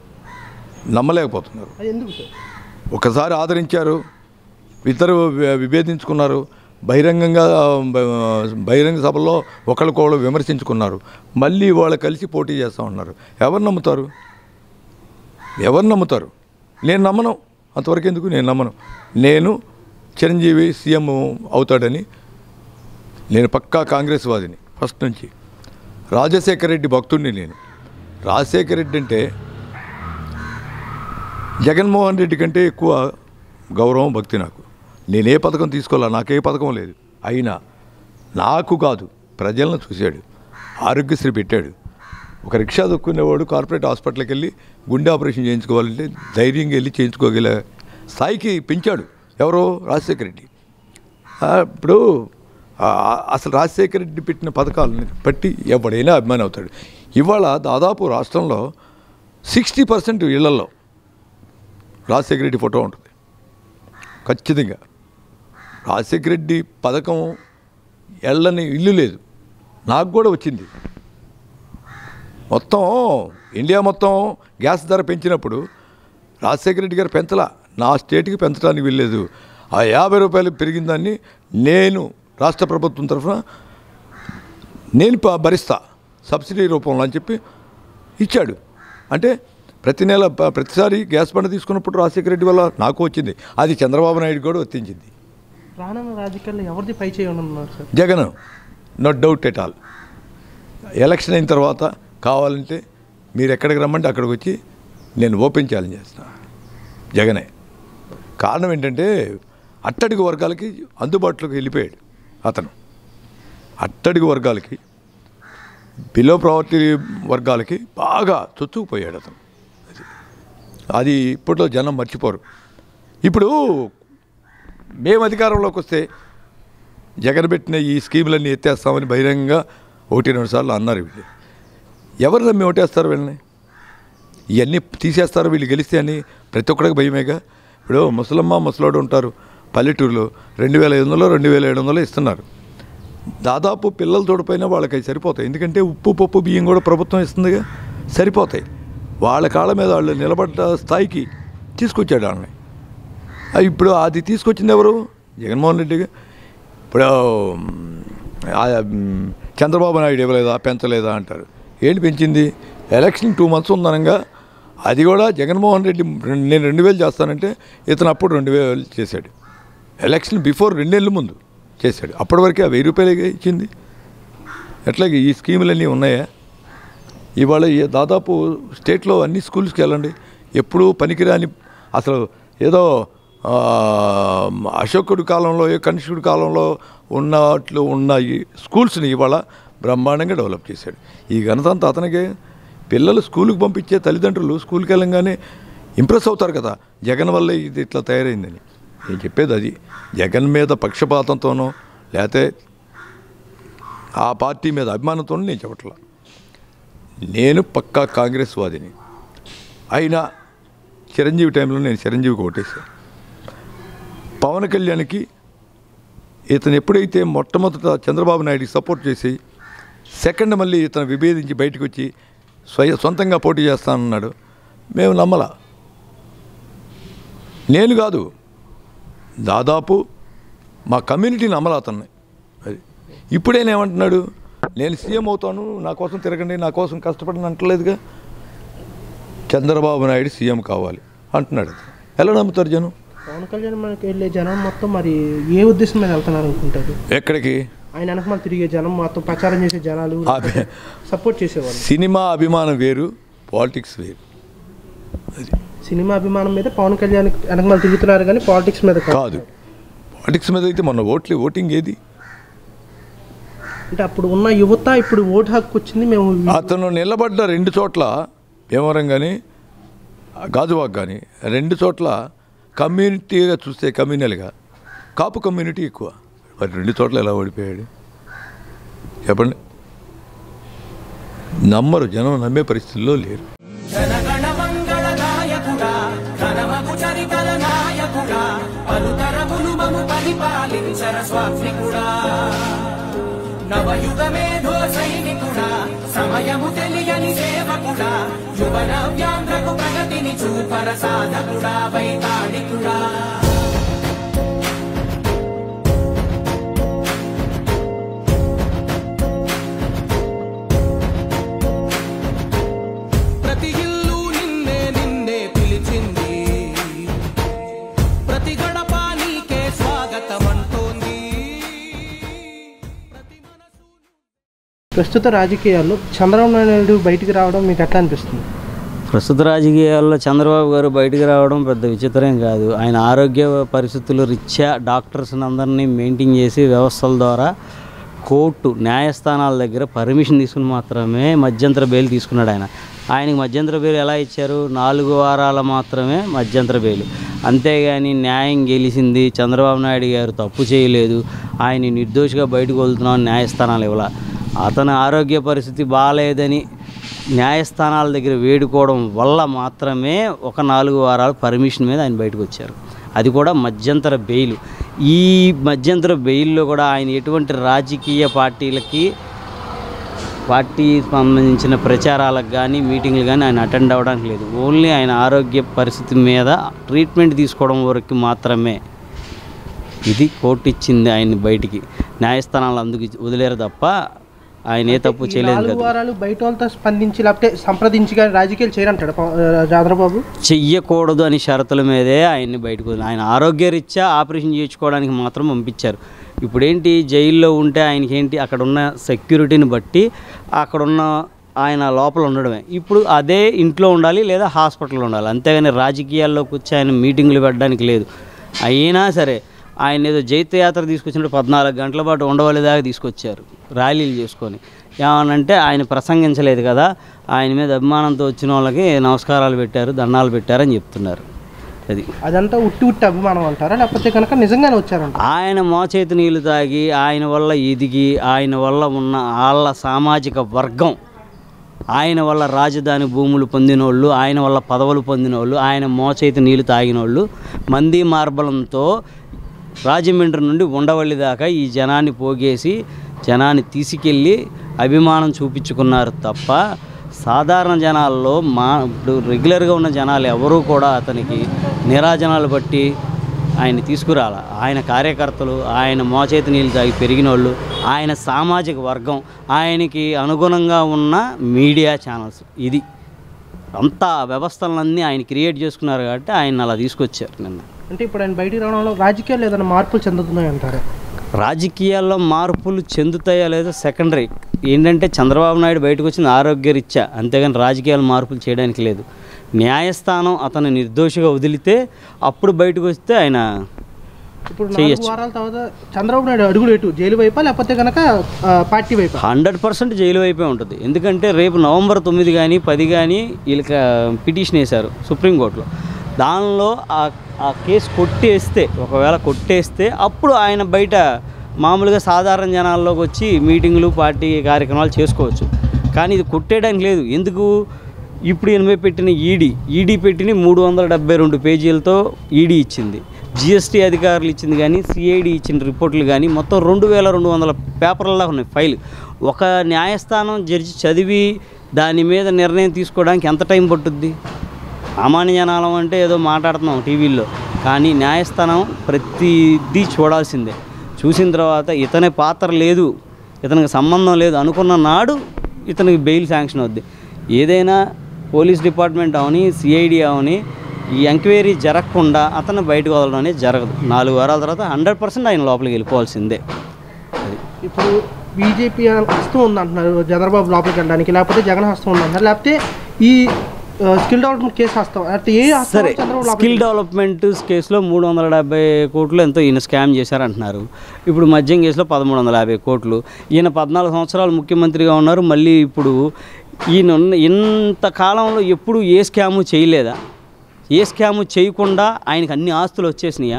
నమ్మలేకపోతున్నారు అది ఎందుకు సార్ ఒకసారి ఆదరించారు ఇద్దరు వి- విభేదించుకున్నారు బహిరంగంగా ఆ, బ- బహిరంగ సభల్లో ఒకరికొకరు విమర్శించుకున్నారు మళ్ళీ వాళ్ళు కలిసి పోటీ చేస్తూ ఉన్నారు ఎవరు నమ్ముతారు ఎవరు నమ్ముతారు నేను నమ్మను అంతవరకు ఎందుకు నేను నమ్మను నేను చిరంజీవి సీఎం అవుతాడని నేను పక్కా కాంగ్రెస్ వాదిని ఫస్ట్ నుంచి రాజశేఖర రెడ్డి భక్తుడిని నేను రాజశేఖర రెడ్డి అంటే జగన్మోహన్ రెడ్డి కంటే ఎక్కువ గౌరవం భక్తి నాకు నేనే పథకం తీసుకోవాలా నాకే పథకం లేదు అయినా నాకు కాదు ప్రజలను చూశాడు ఆరోగ్యశ్రీ పెట్టాడు ఒక రిక్షా దొక్కునేవాడు కార్పొరేట్ హాస్పిటల్కి వెళ్ళి గుండె ఆపరేషన్ చేయించుకోవాలంటే ధైర్యంగా వెళ్ళి చేయించుకోగల స్థాయికి పెంచాడు ఎవరో రాజశేఖర రెడ్డి ఆ, ఇప్పుడు ఆ, అసలు రాజశేఖర రెడ్డి పెట్టిన పథకాలను బట్టి ఎవడైనా అభిమాని అవుతాడు ఇవాళ దాదాపు రాష్ట్రంలో సిక్స్టీ పర్సెంట్ ఇళ్లలో రాజశేఖర రెడ్డి ఫోటో ఉంటుంది ఖచ్చితంగా రాజశేఖర రెడ్డి పథకం ఎళ్ళని ఇల్లు లేదు నాకు కూడా వచ్చింది మొత్తం ఇండియా మొత్తం గ్యాస్ ధర పెంచినప్పుడు రాజశేఖర రెడ్డి గారు పెంచలా నా స్టేట్కి పెంచడానికి వెళ్ళలేదు ఆ యాభై రూపాయలు పెరిగిన దాన్ని నేను రాష్ట్ర ప్రభుత్వం తరఫున నేను ప- భరిస్తా సబ్సిడీ రూపంలో అని చెప్పి ఇచ్చాడు అంటే ప్రతి నెల ప- ప్రతిసారి గ్యాస్ బండ తీసుకున్నప్పుడు రాజశేఖర రెడ్డి వల్ల నాకు వచ్చింది అది చంద్రబాబు నాయుడు కూడా వర్తించింది రానున్న రాజకీయాల్లో ఎవరిది పై చేయనున్నారు sir Jagan no doubt at all election అయిన తర్వాత కావాలంటే మీరు ఎక్కడికి రమ్మంటే అక్కడికి వచ్చి నేను ఓపెన్ ఛాలెంజ్ చేస్తున్నా జగనే కారణం ఏంటంటే అట్టడుగు వర్గాలకి అందుబాటులోకి వెళ్ళిపోయాడు అతను అట్టడుగు వర్గాలకి బిలో ప్రావర్టీ వర్గాలకి బాగా చొచ్చుకుపోయాడు అతను అది. అది ఇప్పట్లో జనం మర్చిపోరు ఇప్పుడు మేము అధికారంలోకి వస్తే జగన్ పెట్టిన ఈ స్కీములన్నీ ఎత్తేస్తామని బహిరంగంగా ఒకటి రెండు సార్లు అన్నారు వీళ్ళు ఎవరు నమ్మి ఓటేస్తారు వీళ్ళని ఇవన్నీ తీసేస్తారు వీళ్ళు గెలిస్తే అని ప్రతి ఒక్కడికి భయమేగా ఇప్పుడు ముసలమ్మ ముసలోడు ఉంటారు పల్లెటూరులో రెండు వేల ఐదు వందలు రెండు వేల ఏడు వందలు ఇస్తున్నారు దాదాపు పిల్లల తోడిపోయినా వాళ్ళకి అవి సరిపోతాయి ఎందుకంటే ఉప్పు పప్పు బియ్యం కూడా ప్రభుత్వం ఇస్తుందిగా సరిపోతాయి వాళ్ళ కాళ్ళ మీద వాళ్ళు నిలబడ్డ స్థాయికి తీసుకొచ్చాడు వాళ్ళని అది ఇప్పుడు అది తీసుకొచ్చింది ఎవరు జగన్మోహన్ రెడ్డిగా ఇప్పుడు మ్, ఆ, మ్, చంద్రబాబు నాయుడు ఇవ్వలేదా పెంచలేదా అంటారు ఏంటి పెంచింది ఎలక్షన్ టూ మంత్స్ ఉందనగా అది కూడా జగన్మోహన్ రెడ్డి రెండు- నేను రెండు వేలు చేస్తానంటే ఇతను అప్పుడు రెండు వేలు చేశాడు ఎలక్షన్ బిఫోర్ రెండేళ్ళ ముందు చేశాడు అప్పటి వరకే ఆ వెయ్యి రూపాయలే ఇచ్చింది ఎట్లాగే ఈ స్కీములన్నీ ఉన్నాయా ఇవాళ ఈ దాదాపు స్టేట్లో అన్ని స్కూల్స్కి వెళ్ళండి ఎప్పుడూ పనికిరాని అసలు ఏదో ఆ, అశోకుడి కాలంలో కనిష్కుడి కాలంలో ఉన్నట్లు ఉన్న ఈ స్కూల్స్ని ఇవాళ బ్రహ్మాండంగా డెవలప్ చేశాడు ఈ ఘనత అంతా అతనికే పిల్లలు స్కూల్కి పంపించే తల్లిదండ్రులు స్కూల్కి వెళ్ళంగానే ఇంప్రెస్ అవుతారు కదా జగన్ వల్ల ఇది ఇట్లా తయారైందని నేను చెప్పేది అది జగన్ మీద పక్షపాతంతోనో లేకపోతే ఆ పార్టీ మీద అభిమానంతోనూ నేను చెప్పట్లా నేను పక్కా కాంగ్రెస్ వాదిని అయినా చిరంజీవి టైంలో నేను చిరంజీవికి ఓటేశాను పవన్ కళ్యాణ్కి ఇతను ఎప్పుడైతే మొట్టమొదట చంద్రబాబు నాయుడికి సపోర్ట్ చేసి సెకండ్ మళ్ళీ ఇతను విభేదించి బయటకు వచ్చి స్వయ సొంతంగా పోటీ చేస్తానన్నాడు మేము నమ్మలా నేను కాదు దాదాపు మా కమ్యూనిటీ నమ్మలా అతన్ని అది ఇప్పుడేనేమంటున్నాడు నేను సీఎం అవుతాను నా కోసం తిరగండి నా కోసం కష్టపడని అంటలేదుగా చంద్రబాబు నాయుడు సీఎం కావాలి అంటున్నాడు అతను. ఎలా నమ్ముతారు జనం పవన్ కళ్యాణ్ మనకి వెళ్ళే జనం మొత్తం మరి ఏ ఉద్దేశం మీద వెళ్తున్నారు అనుకుంటారు ఎక్కడికి ఆయన వెనకమాల తిరిగే జనం మొత్తం ప్రచారం చేసే జనాలు అభి- సపోర్ట్ చేసేవాళ్ళు సినిమా అభిమానం వేరు పాలిటిక్స్ వేరు సినిమా అభిమానం మీద పవన్ కళ్యాణ్ వెనకమాల తిరుగుతున్నారు కానీ పాలిటిక్స్ మీద కాదు పాలిటిక్స్ మీద అయితే మొన్న ఓట్లు ఓటింగ్ ఏది అంటే అప్పుడు ఉన్న యువత ఇప్పుడు ఓటు హక్కు వచ్చింది మేము అతను నిలబడ్డ రెండు చోట్ల భీమవరం కానీ గాజువాక్ కానీ రెండు చోట్ల కమ్యూనిటీగా చూస్తే కమ్యూనల్గా కాపు కమ్యూనిటీ ఎక్కువ మరి రెండు చోట్ల ఎలా ఓడిపోయాడు చెప్పండి నమ్మరు జనం నమ్మే పరిస్థితుల్లో లేరు జనగణ మంగళ నాయకుడా ఘనమగు చరితల నాయకుడా పలుతరములు మము పరిపాలించర స్వాత్మికుడా నవయుగ మేధో సైనికుడా సమయము తెలియని సేవకుడా యువన వ్యాంధ్రకు ప్రగతిని చూపర సాధకుడా వైతాళికుడా ప్రతి ఇల్లు నిన్నే నిన్నే పిలిచింది ప్రతి గడప నీకే స్వాగతం అంటోంది ప్రతి మనసు ప్రస్తుత రాజకీయాల్లో చంద్రబాబు నాయుడు బయటికి రావడం మీకు ఎట్లా అనిపిస్తుంది ప్రస్తుత రాజకీయాల్లో చంద్రబాబు గారు బయటికి రావడం పెద్ద విచిత్రం కాదు ఆయన ఆరోగ్య పరిస్థితుల రీత్యా డాక్టర్స్ని అందరినీ మెయింటైన్ చేసి వ్యవస్థల ద్వారా కోర్టు న్యాయస్థానాల దగ్గర పర్మిషన్ తీసుకుని మాత్రమే మధ్యంతర బెయిల్ తీసుకున్నాడు ఆయన ఆయనకి మధ్యంతర బెయిల్ ఎలా ఇచ్చారు నాలుగు వారాల మాత్రమే మధ్యంతర బెయిల్ అంతేగాని న్యాయం గెలిచింది చంద్రబాబు నాయుడు గారు తప్పు చేయలేదు ఆయన నిర్దోషిగా బయటకు వెళ్తున్నాం న్యాయస్థానాలు ఇవ్వాల అతని ఆరోగ్య పరిస్థితి బాగాలేదని న్యాయస్థానాల దగ్గర వేడుకోవడం వల్ల మాత్రమే ఒక నాలుగు వారాలు పర్మిషన్ మీద ఆయన బయటకు వచ్చారు అది కూడా మధ్యంతర బెయిల్ ఈ మధ్యంతర బెయిల్లో కూడా ఆయన ఎటువంటి రాజకీయ పార్టీలకి పార్టీ సంబంధించిన ప్రచారాలకు కానీ మీటింగ్లు కానీ ఆయన అటెండ్ అవ్వడానికి లేదు ఓన్లీ ఆయన ఆరోగ్య పరిస్థితి మీద ట్రీట్మెంట్ తీసుకోవడం వరకు మాత్రమే ఇది కోర్టు ఇచ్చింది ఆయన్ని బయటికి న్యాయస్థానాలు అందుకు ఇచ్చి- వదిలేరు తప్ప ఆయన ఏ తప్పు ఈ చేయలేదు నాలుగు కదా వారాలు బయట వాళ్ళతో స్పందించి లేకపోతే సంప్రదించి కానీ రాజకీయాలు చేయరంటాడు పవ- ఆ, చంద్రబాబు చెయ్యకూడదు అని షరతుల మీదే ఆయన్ని బయటకు వదిలి- ఆయన ఆరోగ్యరీత్యా ఆపరేషన్ చేయించుకోవడానికి మాత్రం పంపించారు ఇప్పుడేంటి జైల్లో ఉంటే ఆయనకి ఏంటి అక్కడ ఉన్న సెక్యూరిటీని బట్టి అక్కడున్న ఆయన లోపల ఉండడమే ఇప్పుడు అదే ఇంట్లో ఉండాలి లేదా హాస్పిటల్లో ఉండాలి అంతేగాని రాజకీయాల్లోకి వచ్చి ఆయన మీటింగ్లు పెట్టడానికి లేదు అయినా సరే ఆయన ఏదో జైత్యయాత్ర తీసుకొచ్చినప్పుడు పద్నాలుగు గంటల పాటు ఉండవల్లి దాకా తీసుకొచ్చారు ర్యాలీలు చేసుకొని ఏమనంటే ఆయన ప్రసంగించలేదు కదా ఆయన మీద అభిమానంతో వచ్చిన వాళ్ళకి నమస్కారాలు పెట్టారు దండాలు పెట్టారని చెప్తున్నారు అది అదంతా ఉట్టి ఉట్టి అభిమానం అంటారా లేకపోతే కనుక నిజంగానే వచ్చారంట ఆయన మోచేతి నీళ్లు తాగి ఆయన వల్ల ఎదిగి ఆయన వల్ల ఉన్న వాళ్ళ సామాజిక వర్గం ఆయన వల్ల రాజధాని భూములు పొందినోళ్ళు ఆయన వల్ల పదవులు పొందినోళ్ళు ఆయన మోచేతి నీళ్లు తాగినోళ్ళు మంది మార్బలంతో రాజమండ్రి నుండి ఉండవల్లి దాకా ఈ జనాన్ని పోగేసి జనాన్ని తీసుకెళ్ళి అభిమానం చూపించుకున్నారు తప్ప సాధారణ జనాల్లో మా ఇప్పుడు రెగ్యులర్గా ఉన్న జనాలు ఎవరూ కూడా అతనికి నిరాజనాలు బట్టి ఆయన తీసుకురాల ఆయన కార్యకర్తలు ఆయన మోచేతి నీళ్ళు తాగి పెరిగిన వాళ్ళు ఆయన సామాజిక వర్గం ఆయనకి అనుగుణంగా ఉన్న మీడియా ఛానల్స్ ఇది అంతా వ్యవస్థలన్నీ ఆయన క్రియేట్ చేసుకున్నారు కాబట్టి ఆయన అలా తీసుకొచ్చారు నిన్న అంటే ఇప్పుడు ఆయన బయటికి రావడంలో రాజకీయాలు ఏదైనా మార్పులు చెందుతున్నాయి అంటారా రాజకీయాల్లో మార్పులు చెందుతాయో లేదో సెకండరీ ఏంటంటే చంద్రబాబు నాయుడు బయటకు వచ్చింది ఆరోగ్యరీత్యా అంతేగాని రాజకీయాలు మార్పులు చేయడానికి లేదు న్యాయస్థానం అతను నిర్దోషిగా వదిలితే అప్పుడు బయటకు వస్తే ఆయన ఇప్పుడు నాలుగు వారాల తర్వాత చంద్రబాబు నాయుడు అడుగులు ఎటు జైలు వైపా లేకపోతే కనుక ఆ, పార్టీ వైపా హండ్రెడ్ పర్సెంట్ జైలు వైపే ఉంటుంది ఎందుకంటే రేపు నవంబర్ తొమ్మిది కానీ పది కానీ వీళ్ళకి పిటిషన్ వేశారు సుప్రీంకోర్టులో దానిలో ఆ ఆ కేసు కొట్టేస్తే ఒకవేళ కొట్టేస్తే అప్పుడు ఆయన బయట మామూలుగా సాధారణ జనాల్లోకి వచ్చి మీటింగులు పార్టీ కార్యక్రమాలు చేసుకోవచ్చు కానీ ఇది కొట్టేయడానికి లేదు ఎందుకు ఇప్పుడు ఎనభై పెట్టిన ఈడీ ఈడీ పెట్టిన మూడు వందల డెబ్బై రెండు పేజీలతో ఈడీ ఇచ్చింది జిఎస్టీ అధికారులు ఇచ్చింది కానీ సిఐడి ఇచ్చిన రిపోర్ట్లు కానీ మొత్తం రెండు వేల రెండు వందల పేపర్లలో ఉన్నాయి ఫైల్ ఒక న్యాయస్థానం జడ్జి చదివి దాని మీద నిర్ణయం తీసుకోవడానికి ఎంత టైం పట్టుద్ది అమాన్యజనాలం అంటే ఏదో మాట్లాడుతున్నాం టీవీల్లో కానీ న్యాయస్థానం ప్రతిదీ చూడాల్సిందే చూసిన తర్వాత ఇతని పాత్ర లేదు ఇతనికి సంబంధం లేదు అనుకున్న నాడు ఇతనికి బెయిల్ శాంక్షన్ అవుద్ది ఏదైనా పోలీస్ డిపార్ట్మెంట్ అవని సిఐడి అవని ఈ ఎంక్వైరీ జరగకుండా అతను బయటకు వదలడం అనేది జరగదు నాలుగు వారాల తర్వాత హండ్రెడ్ పర్సెంట్ ఆయన లోపలికి వెళ్ళిపోవాల్సిందే అది ఇప్పుడు బీజేపీ హస్తం ఉందంటున్నారు చంద్రబాబు లోపలికి వెళ్ళడానికి లేకపోతే జగన్ హస్తం ఉందంటున్నారు లేకపోతే ఈ స్కిల్ డెవలప్మెంట్ కేసు హస్తం అంటే ఏ హస్తం సరే చంద్రబాబు లోపలికి స్కిల్ డెవలప్మెంట్ కేసులో మూడు వందల డెబ్బై కోట్లు ఎంతో ఈయన స్కామ్ చేశారంటున్నారు ఇప్పుడు మద్యం కేసులో పదమూడు వందల యాభై కోట్లు ఈయన పద్నాలుగు సంవత్సరాలు ముఖ్యమంత్రిగా ఉన్నారు మళ్ళీ ఇప్పుడు ఈయన ఉన్న ఇంత కాలంలో ఎప్పుడు ఏ స్కాము చేయలేదా ఏ స్కాము చేయకుండా ఆయనకి అన్ని ఆస్తులు వచ్చేసినాయా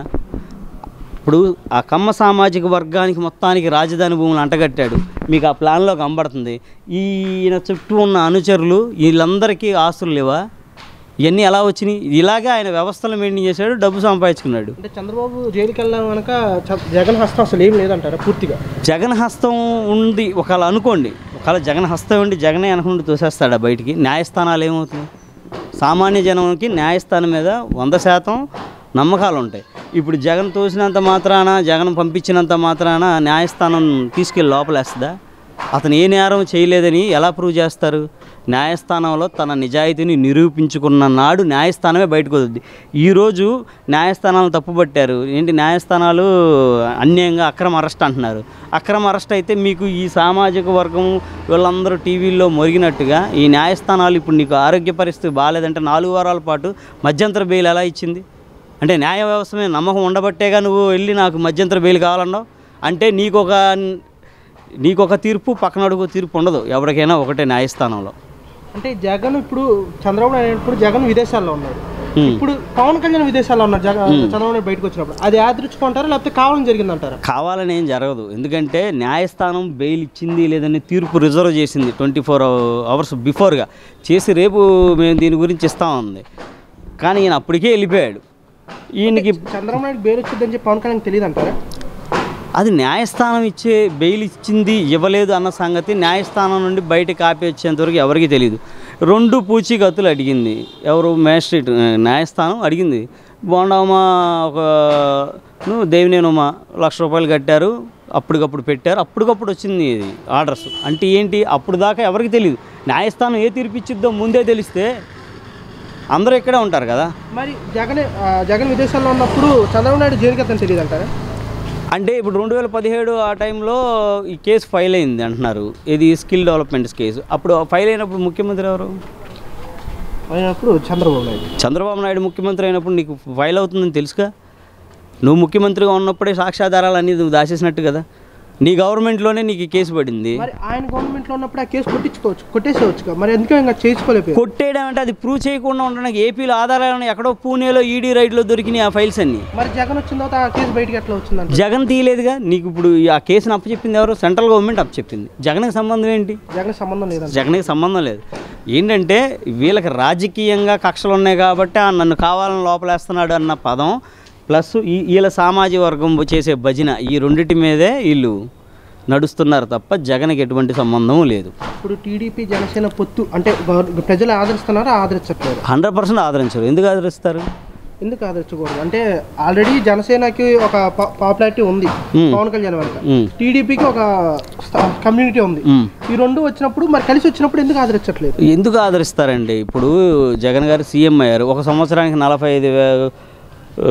ఇప్పుడు ఆ కమ్మ సామాజిక వర్గానికి మొత్తానికి రాజధాని భూములు అంటగట్టాడు మీకు ఆ ప్లాన్లో కనబడుతుంది ఈయన చుట్టూ ఉన్న అనుచరులు వీళ్ళందరికీ ఆస్తులు లేవా ఇవన్నీ ఎలా వచ్చినాయి ఇలాగే ఆయన వ్యవస్థలు మెయింటైన్ చేశాడు డబ్బు సంపాదించుకున్నాడు అంటే చంద్రబాబు జైలుకి వెళ్ళడం కనుక చ- జగన్ హస్తం అసలు ఏం లేదంటారా పూర్తిగా జగన్ హస్తం ఉంది ఒకవేళ అనుకోండి ఒకవేళ జగన్ హస్తం ఉండి జగనే అనుకుంటూ తోసేస్తాడా బయటికి న్యాయస్థానాలు ఏమవుతుంది సామాన్య జనానికి న్యాయస్థానం మీద వంద శాతం నమ్మకాలు ఉంటాయి ఇప్పుడు జగన్ తోసినంత మాత్రాన జగన్ పంపించినంత మాత్రాన న్యాయస్థానం తీసుకెళ్ళి లోపలేస్తుందా అతను ఏ నేరం చేయలేదని ఎలా ప్రూవ్ చేస్తారు న్యాయస్థానంలో తన నిజాయితీని నిరూపించుకున్న నాడు న్యాయస్థానమే బయటకు వస్తుంది ఈరోజు న్యాయస్థానాలు తప్పుపట్టారు ఏంటి న్యాయస్థానాలు అన్యాయంగా అక్రమ అరెస్ట్ అంటున్నారు అక్రమ అరెస్ట్ అయితే మీకు ఈ సామాజిక వర్గం వీళ్ళందరూ టీవీల్లో మొరిగినట్టుగా ఈ న్యాయస్థానాలు ఇప్పుడు నీకు ఆరోగ్య పరిస్థితి బాగాలేదంటే నాలుగు వారాల పాటు మధ్యంతర బెయిల్ ఎలా ఇచ్చింది అంటే న్యాయ వ్యవస్థ మీద నమ్మకం ఉండబట్టేగా నువ్వు వెళ్ళి నాకు మధ్యంతర బెయిల్ కావాలన్నావు అంటే నీకు ఒక నీకు ఒక తీర్పు పక్కన అడుగు తీర్పు ఉండదు ఎవరికైనా ఒకటే న్యాయస్థానంలో అంటే జగన్ ఇప్పుడు చంద్రబాబు నాయుడు ఇప్పుడు జగన్ విదేశాల్లో ఉన్నాడు Hmm. ఇప్పుడు పవన్ కళ్యాణ్ విదేశాల్లో ఉన్నారు జగన్ చంద్రబాబు నాయుడు బయటకు వచ్చినప్పుడు అది యాదృచ్చుకుంటారా లేకపోతే కావాలని జరిగిందంటారా కావాలని ఏం జరగదు ఎందుకంటే న్యాయస్థానం బెయిల్ ఇచ్చింది లేదని తీర్పు రిజర్వ్ చేసింది ట్వంటీ ఫోర్ అవర్స్ బిఫోర్గా చేసి రేపు మేము దీని గురించి ఇస్తామంది కానీ ఈయన అప్పటికే వెళ్ళిపోయాడు ఈయనకి చంద్రబాబు నాయుడు బెయిల్ వచ్చిందని చెప్పి పవన్ కళ్యాణ్ తెలియదు అంటారా అది న్యాయస్థానం ఇచ్చే బెయిల్ ఇచ్చింది ఇవ్వలేదు అన్న సంగతి న్యాయస్థానం నుండి బయటకు ఆపి వచ్చేంతవరకు ఎవరికీ తెలియదు రెండు పూచీకత్తులు అడిగింది ఎవరు మ్యాజిస్ట్రేట్ ఆ, న్యాయస్థానం అడిగింది బోండామా ఒక నువ్వు దేవినేనుమా లక్ష రూపాయలు కట్టారు అప్పటికప్పుడు పెట్టారు అప్పటికప్పుడు వచ్చింది ఇది ఆర్డర్స్ అంటే ఏంటి అప్పుడు దాకా ఎవరికి తెలియదు న్యాయస్థానం ఏ తీర్పు ఇచ్చిద్దో ముందే తెలిస్తే అందరూ ఇక్కడే ఉంటారు కదా మరి జగన్ ఆ, జగన్ విదేశాల్లో ఉన్నప్పుడు చంద్రబాబు నాయుడు జైలుకి వెళ్తాను తెలియదు అంటారా అంటే ఇప్పుడు రెండు వేల పదిహేడు ఆ టైంలో ఈ కేసు ఫైల్ అయింది అంటున్నారు ఇది స్కిల్ డెవలప్మెంట్ కేసు అప్పుడు ఫైల్ అయినప్పుడు ముఖ్యమంత్రి ఎవరు అయినప్పుడు చంద్రబాబు నాయుడు చంద్రబాబు నాయుడు ముఖ్యమంత్రి అయినప్పుడు నీకు ఫైల్ అవుతుందని తెలుసుగా నువ్వు ముఖ్యమంత్రిగా ఉన్నప్పుడే సాక్ష్యాధారాలు అన్నీ నువ్వు దాచేసినట్టు కదా నీ గవర్నమెంట్లోనే నీకు ఈ కేసు పడింది మరి ఆయన గవర్నమెంట్ లో ఉన్నప్పుడు ఆ కేసు కొట్టించుకోవచ్చు కొట్టేసేవచ్చు మరి ఎందుకు ఇంకా చేసుకోలేకపోయారు కొట్టేయడం అంటే అది ప్రూవ్ చేయకుండా ఉండడానికి ఏపీలో ఆధారాలను ఎక్కడో పూణేలో ఈడీ రైడ్లో దొరికినాయి ఆ ఫైల్స్ అన్ని మరి జగన్ వచ్చిన తర్వాత ఆ కేసు బయటికి ఎట్లా వచ్చిందంట జగన్ తీయలేదుగా నీకు ఇప్పుడు ఈ ఆ కేసును అప్పచెప్పింది ఎవరు సెంట్రల్ గవర్నమెంట్ అప్పచెప్పింది జగన్కి సంబంధం ఏంటి జగన్ సంబంధం లేదంట జగన్కి సంబంధం లేదు ఏంటంటే వీళ్ళకి రాజకీయంగా కక్షలు ఉన్నాయి కాబట్టి ఆ నన్ను కావాలని లోపలేస్తున్నాడు అన్న పదం ప్లస్ ఈ వీళ్ళ సామాజిక వర్గం చేసే భజన ఈ రెండింటి మీదే వీళ్ళు నడుస్తున్నారు తప్ప జగన్కి ఎటువంటి సంబంధం లేదు ఇప్పుడు టీడీపీ జనసేన పొత్తు అంటే గవర్- ప్రజలు ఆదరిస్తున్నారా ఆదరించట్లేదు హండ్రెడ్ పర్సెంట్ ఆదరించరు ఎందుకు ఆదరిస్తారు ఎందుకు ఆదరించకూడదు అంటే ఆల్రెడీ జనసేనకి ఒక పాపులారిటీ ఉంది మ్మ్. పవన్ కళ్యాణ్ వెనక మ్మ్. టీడీపీకి ఒక కమ్యూనిటీ ఉంది మ్మ్. ఈ రెండు వచ్చినప్పుడు మరి కలిసి వచ్చినప్పుడు ఎందుకు ఆదరించట్లేదు ఎందుకు ఆదరిస్తారండి ఇప్పుడు జగన్ గారు సీఎం అయ్యారు ఒక సంవత్సరానికి నలభై ఐదు వే- ఆ,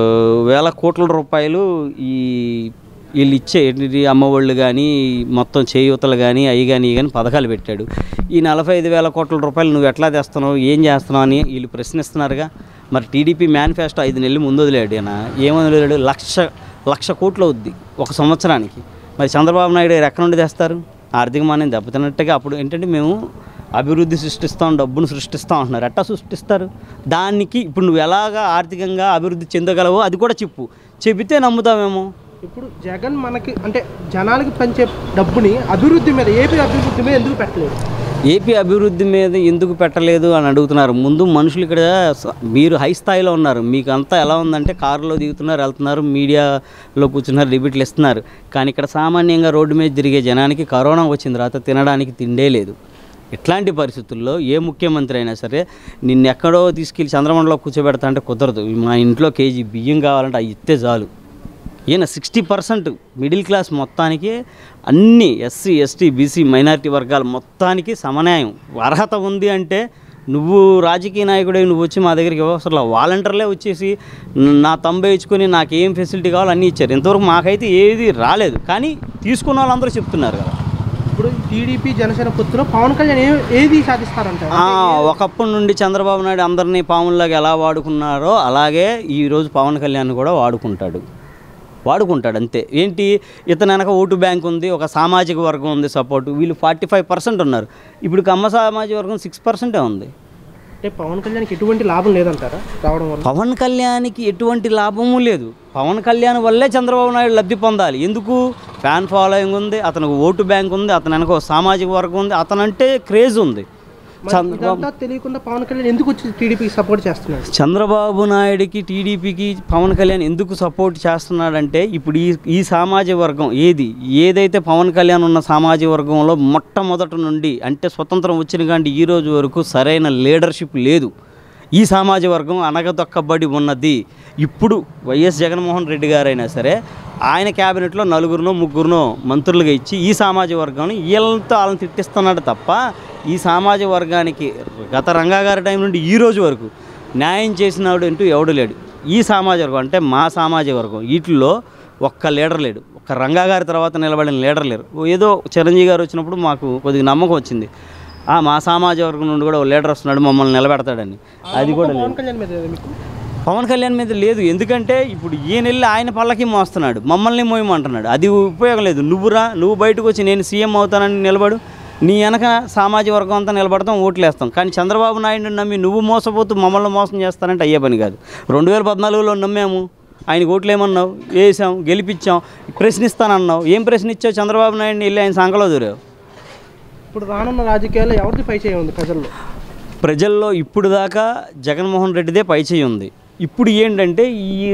వేల కోట్ల రూపాయలు ఈ వీళ్ళు ఇచ్చే ఏంటిది అమ్మఒళ్ళు కానీ మొత్తం చేయూతలు కానీ అవి కానీ ఇవి కానీ పథకాలు పెట్టాడు ఈ నలభై ఐదు వేల కోట్ల రూపాయలు నువ్వు ఎట్లా తెస్తున్నావు ఏం చేస్తున్నావు అని వీళ్ళు ప్రశ్నిస్తున్నారుగా మరి టీడీపీ మేనిఫెస్టో ఐదు నెలలు ముందు వదిలేడు ఈయన ఏమని వదిలేడు లక్ష లక్ష కోట్లు అవుద్ది ఒక సంవత్సరానికి మరి చంద్రబాబు నాయుడు గారు ఎక్కడ నుండి తెస్తారు ఆర్థిక మాన్యం దెబ్బతిన్నట్టుగా అప్పుడు ఏంటంటే మేము అభివృద్ధి సృష్టిస్తాం డబ్బును సృష్టిస్తాం అంటున్నారు ఎట్టా సృష్టిస్తారు దానికి ఇప్పుడు నువ్వు ఎలాగా ఆర్థికంగా అభివృద్ధి చెందగలవో అది కూడా చెప్పు చెబితే నమ్ముతామేమో ఇప్పుడు జగన్ మనకి అంటే జనాలకి పంచే డబ్బుని అభివృద్ధి మీద ఏపీ అభివృద్ధి మీద ఎందుకు పెట్టలేదు ఏపీ అభివృద్ధి మీద ఎందుకు పెట్టలేదు అని అడుగుతున్నారు ముందు మనుషులు ఇక్కడ స- మీరు హై స్థాయిలో ఉన్నారు మీకు అంతా ఎలా ఉందంటే కారులో దిగుతున్నారు వెళ్తున్నారు మీడియాలో కూర్చున్నారు రిబిట్లు ఇస్తున్నారు కానీ ఇక్కడ సామాన్యంగా రోడ్డు మీద తిరిగే జనానికి కరోనా వచ్చిన తర్వాత తినడానికి తిండే లేదు ఇట్లాంటి పరిస్థితుల్లో ఏ ముఖ్యమంత్రి అయినా సరే నిన్ను ఎక్కడో తీసుకెళ్ళి చంద్రమండలో కూర్చోబెడతా అంటే కుదరదు మా ఇంట్లో కేజీ బియ్యం కావాలంటే అవి ఇస్తే చాలు ఈయన సిక్స్టీ పర్సెంట్ మిడిల్ క్లాస్ మొత్తానికి అన్ని ఎస్సీ ఎస్టీ బీసీ మైనారిటీ వర్గాల మొత్తానికి సమన్యాయం అర్హత ఉంది అంటే నువ్వు రాజకీయ నాయకుడే నువ్వు వచ్చి మా దగ్గరికి ఇవ్వసరం వాలంటీర్లే వచ్చేసి న- నా తంబే ఇచ్చుకొని నాకు ఏం ఫెసిలిటీ కావాలో అన్నీ ఇచ్చారు ఇంతవరకు మాకైతే ఏది రాలేదు కానీ తీసుకున్న వాళ్ళందరూ చెప్తున్నారు కదా ఇప్పుడు టీడీపీ జనసేన పొత్తులో పవన్ కళ్యాణ్ ఏ ఏది సాధిస్తారంట ఆ, ఒకప్పటి నుండి చంద్రబాబు నాయుడు అందరినీ పాముల్లాగా ఎలా వాడుకున్నారో అలాగే ఈరోజు పవన్ కళ్యాణ్ కూడా వాడుకుంటాడు వాడుకుంటాడు అంతే ఏంటి ఇతను వెనక ఓటు బ్యాంక్ ఉంది ఒక సామాజిక వర్గం ఉంది సపోర్ట్ వీళ్ళు ఫార్టీ ఫైవ్ పర్సెంట్ ఉన్నారు ఇప్పుడు కమ్మ సామాజిక వర్గం సిక్స్ పర్సెంటే ఉంది అంటే పవన్ కళ్యాణ్కి ఎటువంటి లాభం లేదంటారా రావడం వల్ల పవన్ కళ్యాణ్కి ఎటువంటి లాభము లేదు పవన్ కళ్యాణ్ వల్లే చంద్రబాబు నాయుడు లబ్ధి పొందాలి ఎందుకు ఫ్యాన్ ఫాలోయింగ్ ఉంది అతనికి ఓటు బ్యాంక్ ఉంది అతను వెనక ఒక సామాజిక వర్గం ఉంది అతనంటే క్రేజ్ ఉంది మరి చంద్రబాబు ఇదంతా తెలియకుండా పవన్ కళ్యాణ్ ఎందుకు వచ్చి టీడీపీకి సపోర్ట్ చేస్తున్నాడు చంద్రబాబు నాయుడికి టీడీపీకి పవన్ కళ్యాణ్ ఎందుకు సపోర్ట్ చేస్తున్నాడంటే ఇప్పుడు ఈ ఈ సామాజిక వర్గం ఏది ఏదైతే పవన్ కళ్యాణ్ ఉన్న సామాజిక వర్గంలో మొట్టమొదటి నుండి అంటే స్వతంత్రం వచ్చిన కానీ ఈ రోజు వరకు సరైన లీడర్షిప్ లేదు ఈ సామాజిక వర్గం అనగదొక్కబడి ఉన్నది ఇప్పుడు వైఎస్ జగన్మోహన్ రెడ్డి గారైనా సరే ఆయన క్యాబినెట్లో నలుగురునో ముగ్గురునో మంత్రులుగా ఇచ్చి ఈ సామాజిక వర్గాన్ని వీళ్ళతో వాళ్ళని తిట్టిస్తున్నాడు తప్ప ఈ సామాజిక వర్గానికి గత రంగా గారి టైం నుండి ఈ రోజు వరకు న్యాయం చేసినాడు అంటూ ఎవడు లేడు ఈ సామాజిక వర్గం అంటే మా సామాజిక వర్గం వీటిల్లో ఒక్క లీడర్ లేడు ఒక్క రంగా గారి తర్వాత నిలబడిన లీడర్ లేరు ఏదో చిరంజీవి గారు వచ్చినప్పుడు మాకు కొద్దిగా నమ్మకం వచ్చింది ఆ, మా సామాజిక వర్గం నుండి కూడా ఓ లీడర్ వస్తున్నాడు మమ్మల్ని నిలబెడతాడని అది కూడా లేదు పవన్ కళ్యాణ్ మీద లేదా మీకు పవన్ కళ్యాణ్ మీద లేదు ఎందుకంటే ఇప్పుడు ఈయన వెళ్ళి ఆయన పళ్ళకి మోస్తున్నాడు మమ్మల్ని మోయమంటున్నాడు అది ఉపయోగం లేదు నువ్వురా నువ్వు బయటకు వచ్చి నేను సీఎం అవుతానని నిలబడు నీ వెనక సామాజిక వర్గం అంతా నిలబడతాం ఓట్లు వేస్తాం కానీ చంద్రబాబు నాయుడు నమ్మి నువ్వు మోసపోతూ మమ్మల్ని మోసం చేస్తానంటే అయ్యే పని కాదు రెండు వేల పద్నాలుగులో నమ్మాము ఆయనకు ఓట్లు ఏమన్నావు వేసాం గెలిపించాం ప్రశ్నిస్తానన్నావు ఏం ప్రశ్న ఇచ్చావు చంద్రబాబు నాయుడిని వెళ్ళి ఆయన సంఖలో దూరావు ఇప్పుడు రానున్న రాజకీయాల్లో ఎవరిది పై చేయి ఉంది ప్రజల్లో ప్రజల్లో ఇప్పుడు దాకా జగన్మోహన్ రెడ్డిదే పైచేయి ఉంది ఇప్పుడు ఏంటంటే ఈ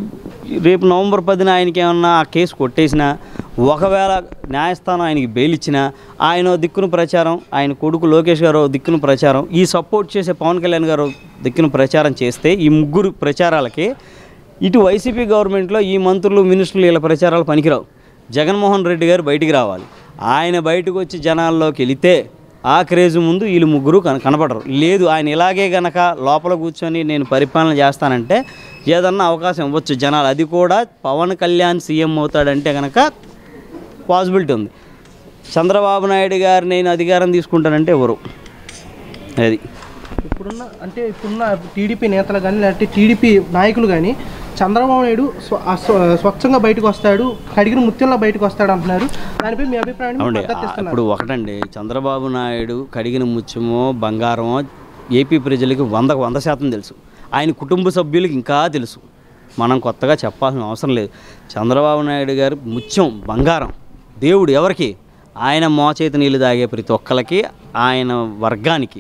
రేపు నవంబర్ పదిన ఆయనకి ఏమన్నా ఆ కేసు కొట్టేసినా ఒకవేళ న్యాయస్థానం ఆయనకి బెయిల్ ఇచ్చినా ఆయన ఓ దిక్కున ప్రచారం ఆయన కొడుకు లోకేష్ గారు ఓ దిక్కున ప్రచారం ఈ సపోర్ట్ చేసే పవన్ కళ్యాణ్ గారు ఓ దిక్కున ప్రచారం చేస్తే ఈ ముగ్గురు ప్రచారాలకి ఇటు వైసీపీ గవర్నమెంట్లో ఈ మంత్రులు మినిస్టర్లు వీళ్ళ ప్రచారాలు పనికిరావు జగన్మోహన్ రెడ్డి గారు బయటికి రావాలి ఆయన బయటకు వచ్చి జనాల్లోకి వెళితే ఆ క్రేజ్ ముందు వీళ్ళు ముగ్గురు కన కనపడరు లేదు ఆయన ఇలాగే గనక లోపల కూర్చొని నేను పరిపాలన చేస్తానంటే ఏదన్నా అవకాశం ఇవ్వచ్చు జనాలు అది కూడా పవన్ కళ్యాణ్ సీఎం అవుతాడంటే కనుక పాసిబిలిటీ ఉంది చంద్రబాబు నాయుడు గారు నేను అధికారం తీసుకుంటానంటే ఎవరు అది ఇప్పుడున్న అంటే ఇప్పుడున్న టీడీపీ నేతలు కానీ లేకపోతే టీడీపీ నాయకులు కానీ చంద్రబాబు నాయుడు స్వ- ఆ స్వ- స్వచ్ఛంగా బయటకు వస్తాడు కడిగిన ముత్యంలో బయటకు వస్తాడు అంటున్నారు దానిపై మీ అభిప్రాయం అవునండి మద్దతు ఆ, ఇస్తున్నారు. ఇప్పుడు ఒకటండి చంద్రబాబు నాయుడు కడిగిన ముత్యమో బంగారమో ఏపీ ప్రజలకి వందకు వంద శాతం తెలుసు ఆయన కుటుంబ సభ్యులకి ఇంకా తెలుసు మనం కొత్తగా చెప్పాల్సిన అవసరం లేదు చంద్రబాబు నాయుడు గారు ముత్యం బంగారం దేవుడు ఎవరికి ఆయన మోచేతి నీళ్ళు తాగే ప్రతి ఒక్కరికి ఆయన వర్గానికి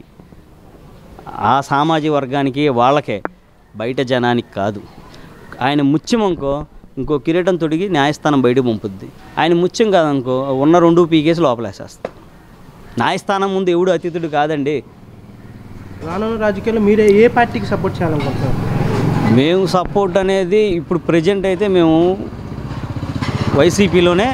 ఆ సామాజిక వర్గానికి వాళ్ళకే బయట జనానికి కాదు ఆయన ముత్యం అనుకో ఇంకో కిరీటం తొడిగి న్యాయస్థానం బయటకు పంపుద్ది ఆయన ముత్యం కాదనుకో ఉన్న రెండు పీకేసి లోపలేసేస్తారు న్యాయస్థానం ముందు ఎవడు అతిథుడు కాదండి రానున్న రాజకీయాల్లో మీరే ఏ పార్టీకి సపోర్ట్ చేయాలనుకుంటున్నారు మేము సపోర్ట్ అనేది ఇప్పుడు ప్రజెంట్ అయితే మేము వైసీపీలోనే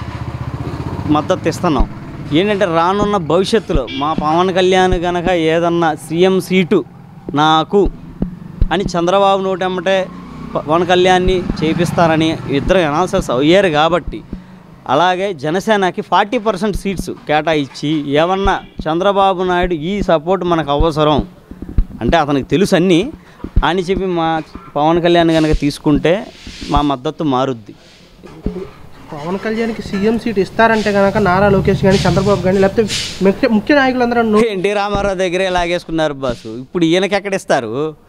మద్దతు ఇస్తున్నాం ఏంటంటే రానున్న భవిష్యత్తులో మా పవన్ కళ్యాణ్ కనుక ఏదన్నా సీఎం సీటు నాకు అని చంద్రబాబు నోటెమ్మటే పవన్ కళ్యాణ్ని చేపిస్తారని ఇద్దరు అనాలిసిస్ అయ్యారు కాబట్టి అలాగే జనసేనకి ఫార్టీ పర్సెంట్ సీట్స్ కేటాయించి ఏమన్నా చంద్రబాబు నాయుడు ఈ సపోర్ట్ మనకు అవసరం అంటే అతనికి తెలుసు అన్నీ అని చెప్పి మా పవన్ కళ్యాణ్ కనుక తీసుకుంటే మా మద్దతు మారుద్ది పవన్ కళ్యాణ్కి సీఎం సీట్ ఇస్తారంటే కనుక నారా లోకేష్ కానీ చంద్రబాబు కానీ లేకపోతే ముఖ్య ముఖ్య నాయకులందరూ నో- ఎన్టీ రామారావు దగ్గరే లాగేసుకున్నారు బాసు ఇప్పుడు ఈయనకి ఎక్కడ ఇస్తారు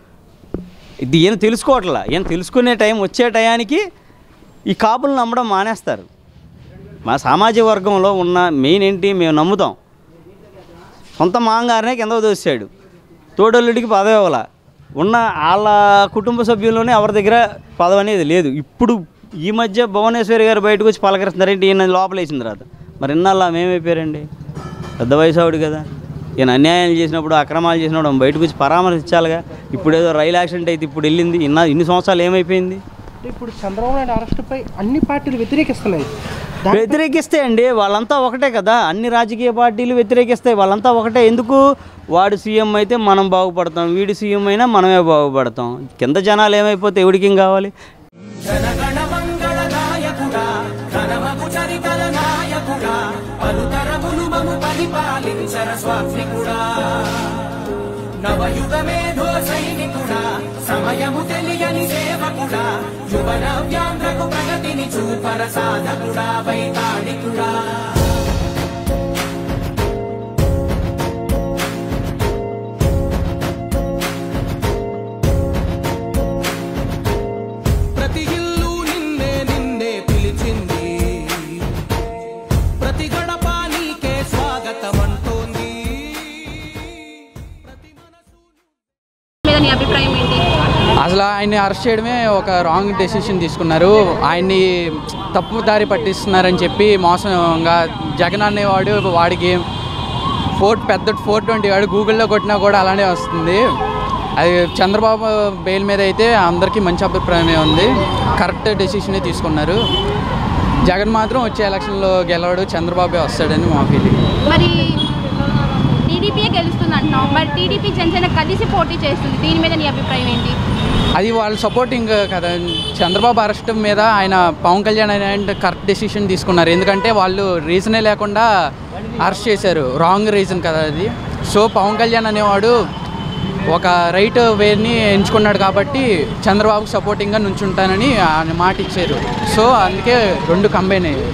ఇది ఈయన తెలుసుకోవట్లా ఈయన తెలుసుకునే టైం వచ్చే టయానికి ఈ కాపులు నమ్మడం మానేస్తారు మా సామాజిక వర్గంలో ఉన్న మెయిన్ ఏంటి మేము నమ్ముతాం సొంత మాంగారనే కింద దోసాడు తోడల్లుడికి పదవి ఇవ్వాల ఉన్న వాళ్ళ కుటుంబ సభ్యుల్లోనే ఎవరి దగ్గర పదవి అనేది లేదు ఇప్పుడు ఈ మధ్య భువనేశ్వరి గారు బయటకు వచ్చి పలకరిస్తున్నారంటే ఈయన లోపలేసిన తర్వాత మరి ఇన్నాళ్ళు మేమైపోయారండి పెద్ద వయసు ఆవిడ కదా ఈయన అన్యాయాలు చేసినప్పుడు అక్రమాలు చేసినప్పుడు ఆమె బయటకు వచ్చి పరామర్శించాలిగా ఇప్పుడు ఏదో రైలు యాక్సిడెంట్ అయితే ఇప్పుడు వెళ్ళింది ఇన్న ఇన్ని సంవత్సరాలు ఏమైపోయింది అంటే ఇప్పుడు చంద్రబాబు నాయుడు అరెస్టుపై అన్ని పార్టీలు వ్యతిరేకిస్తున్నాయి దా- వ్యతిరేకిస్తే అండి వాళ్ళంతా ఒకటే కదా అన్ని రాజకీయ పార్టీలు వ్యతిరేకిస్తాయి వాళ్ళంతా ఒకటే ఎందుకు వాడు సీఎం అయితే మనం బాగుపడతాం వీడి సీఎం అయినా మనమే బాగుపడతాం కింద జనాలు ఏమైపోతే ఎవడికి ఏం కావాలి జనగణ మంగళ నాయకుడా ఘనమగు చరితల నాయకుడా పలుతరములు మము పరిపాలించర స్వామికుడా నవయుగ మేధో సైనికుడా సమయము తెలియని సేవకుడా యువన వ్యాంధ్రకు ప్రగతిని చూపర సాధకుడా వైతాళికుడా ప్రతి ఇల్లు నిన్నే నిన్నే పిలిచింది ప్రతి గడప నీకే స్వాగతం అంటోంది ప్రతి మనసు మీద నీ అభిప్రాయం ఏంటి అసలు ఆయన్ని అరెస్ట్ చేయడమే ఒక రాంగ్ డెసిషన్ తీసుకున్నారు ఆయన్ని తప్పు దారి పట్టిస్తున్నారని చెప్పి మోసంగా జగన్ అనేవాడు వాడికి ఫోర్ పెద్ద ఫోర్ ట్వంటీ వాడు గూగుల్లో కొట్టినా కూడా అలానే వస్తుంది అది చంద్రబాబు బెయిల్ మీద అయితే అందరికీ మంచి అభిప్రాయమే ఉంది కరెక్ట్ డెసిషనే తీసుకున్నారు జగన్ మాత్రం వచ్చే ఎలక్షన్లో గెలవడు చంద్రబాబే వస్తాడని మా ఫీలింగ్ మరి టీడీపీయే గెలుస్తుంది అంటున్నావు మరి టీడీపీ జనసేన కలిసి పోటీ చేస్తుంది దీని మీద నీ అభిప్రాయం ఏంటి అది వాళ్ళ సపోర్టింగ్ కదా చంద్రబాబు అరెస్ట్ మీద ఆయన పవన్ కళ్యాణ్ ఆయన కరెక్ట్ డెసిషన్ తీసుకున్నారు ఎందుకంటే వాళ్ళు రీజనే లేకుండా అరెస్ట్ చేశారు రాంగ్ రీజన్ కదా అది సో పవన్ కళ్యాణ్ అనేవాడు ఒక రైట్ వేని ఎంచుకున్నాడు కాబట్టి చంద్రబాబుకు సపోర్టింగ్గా నుంచుంటానని ఆయన మాట ఇచ్చారు సో అందుకే రెండు కంబైన్ అయ్యాయి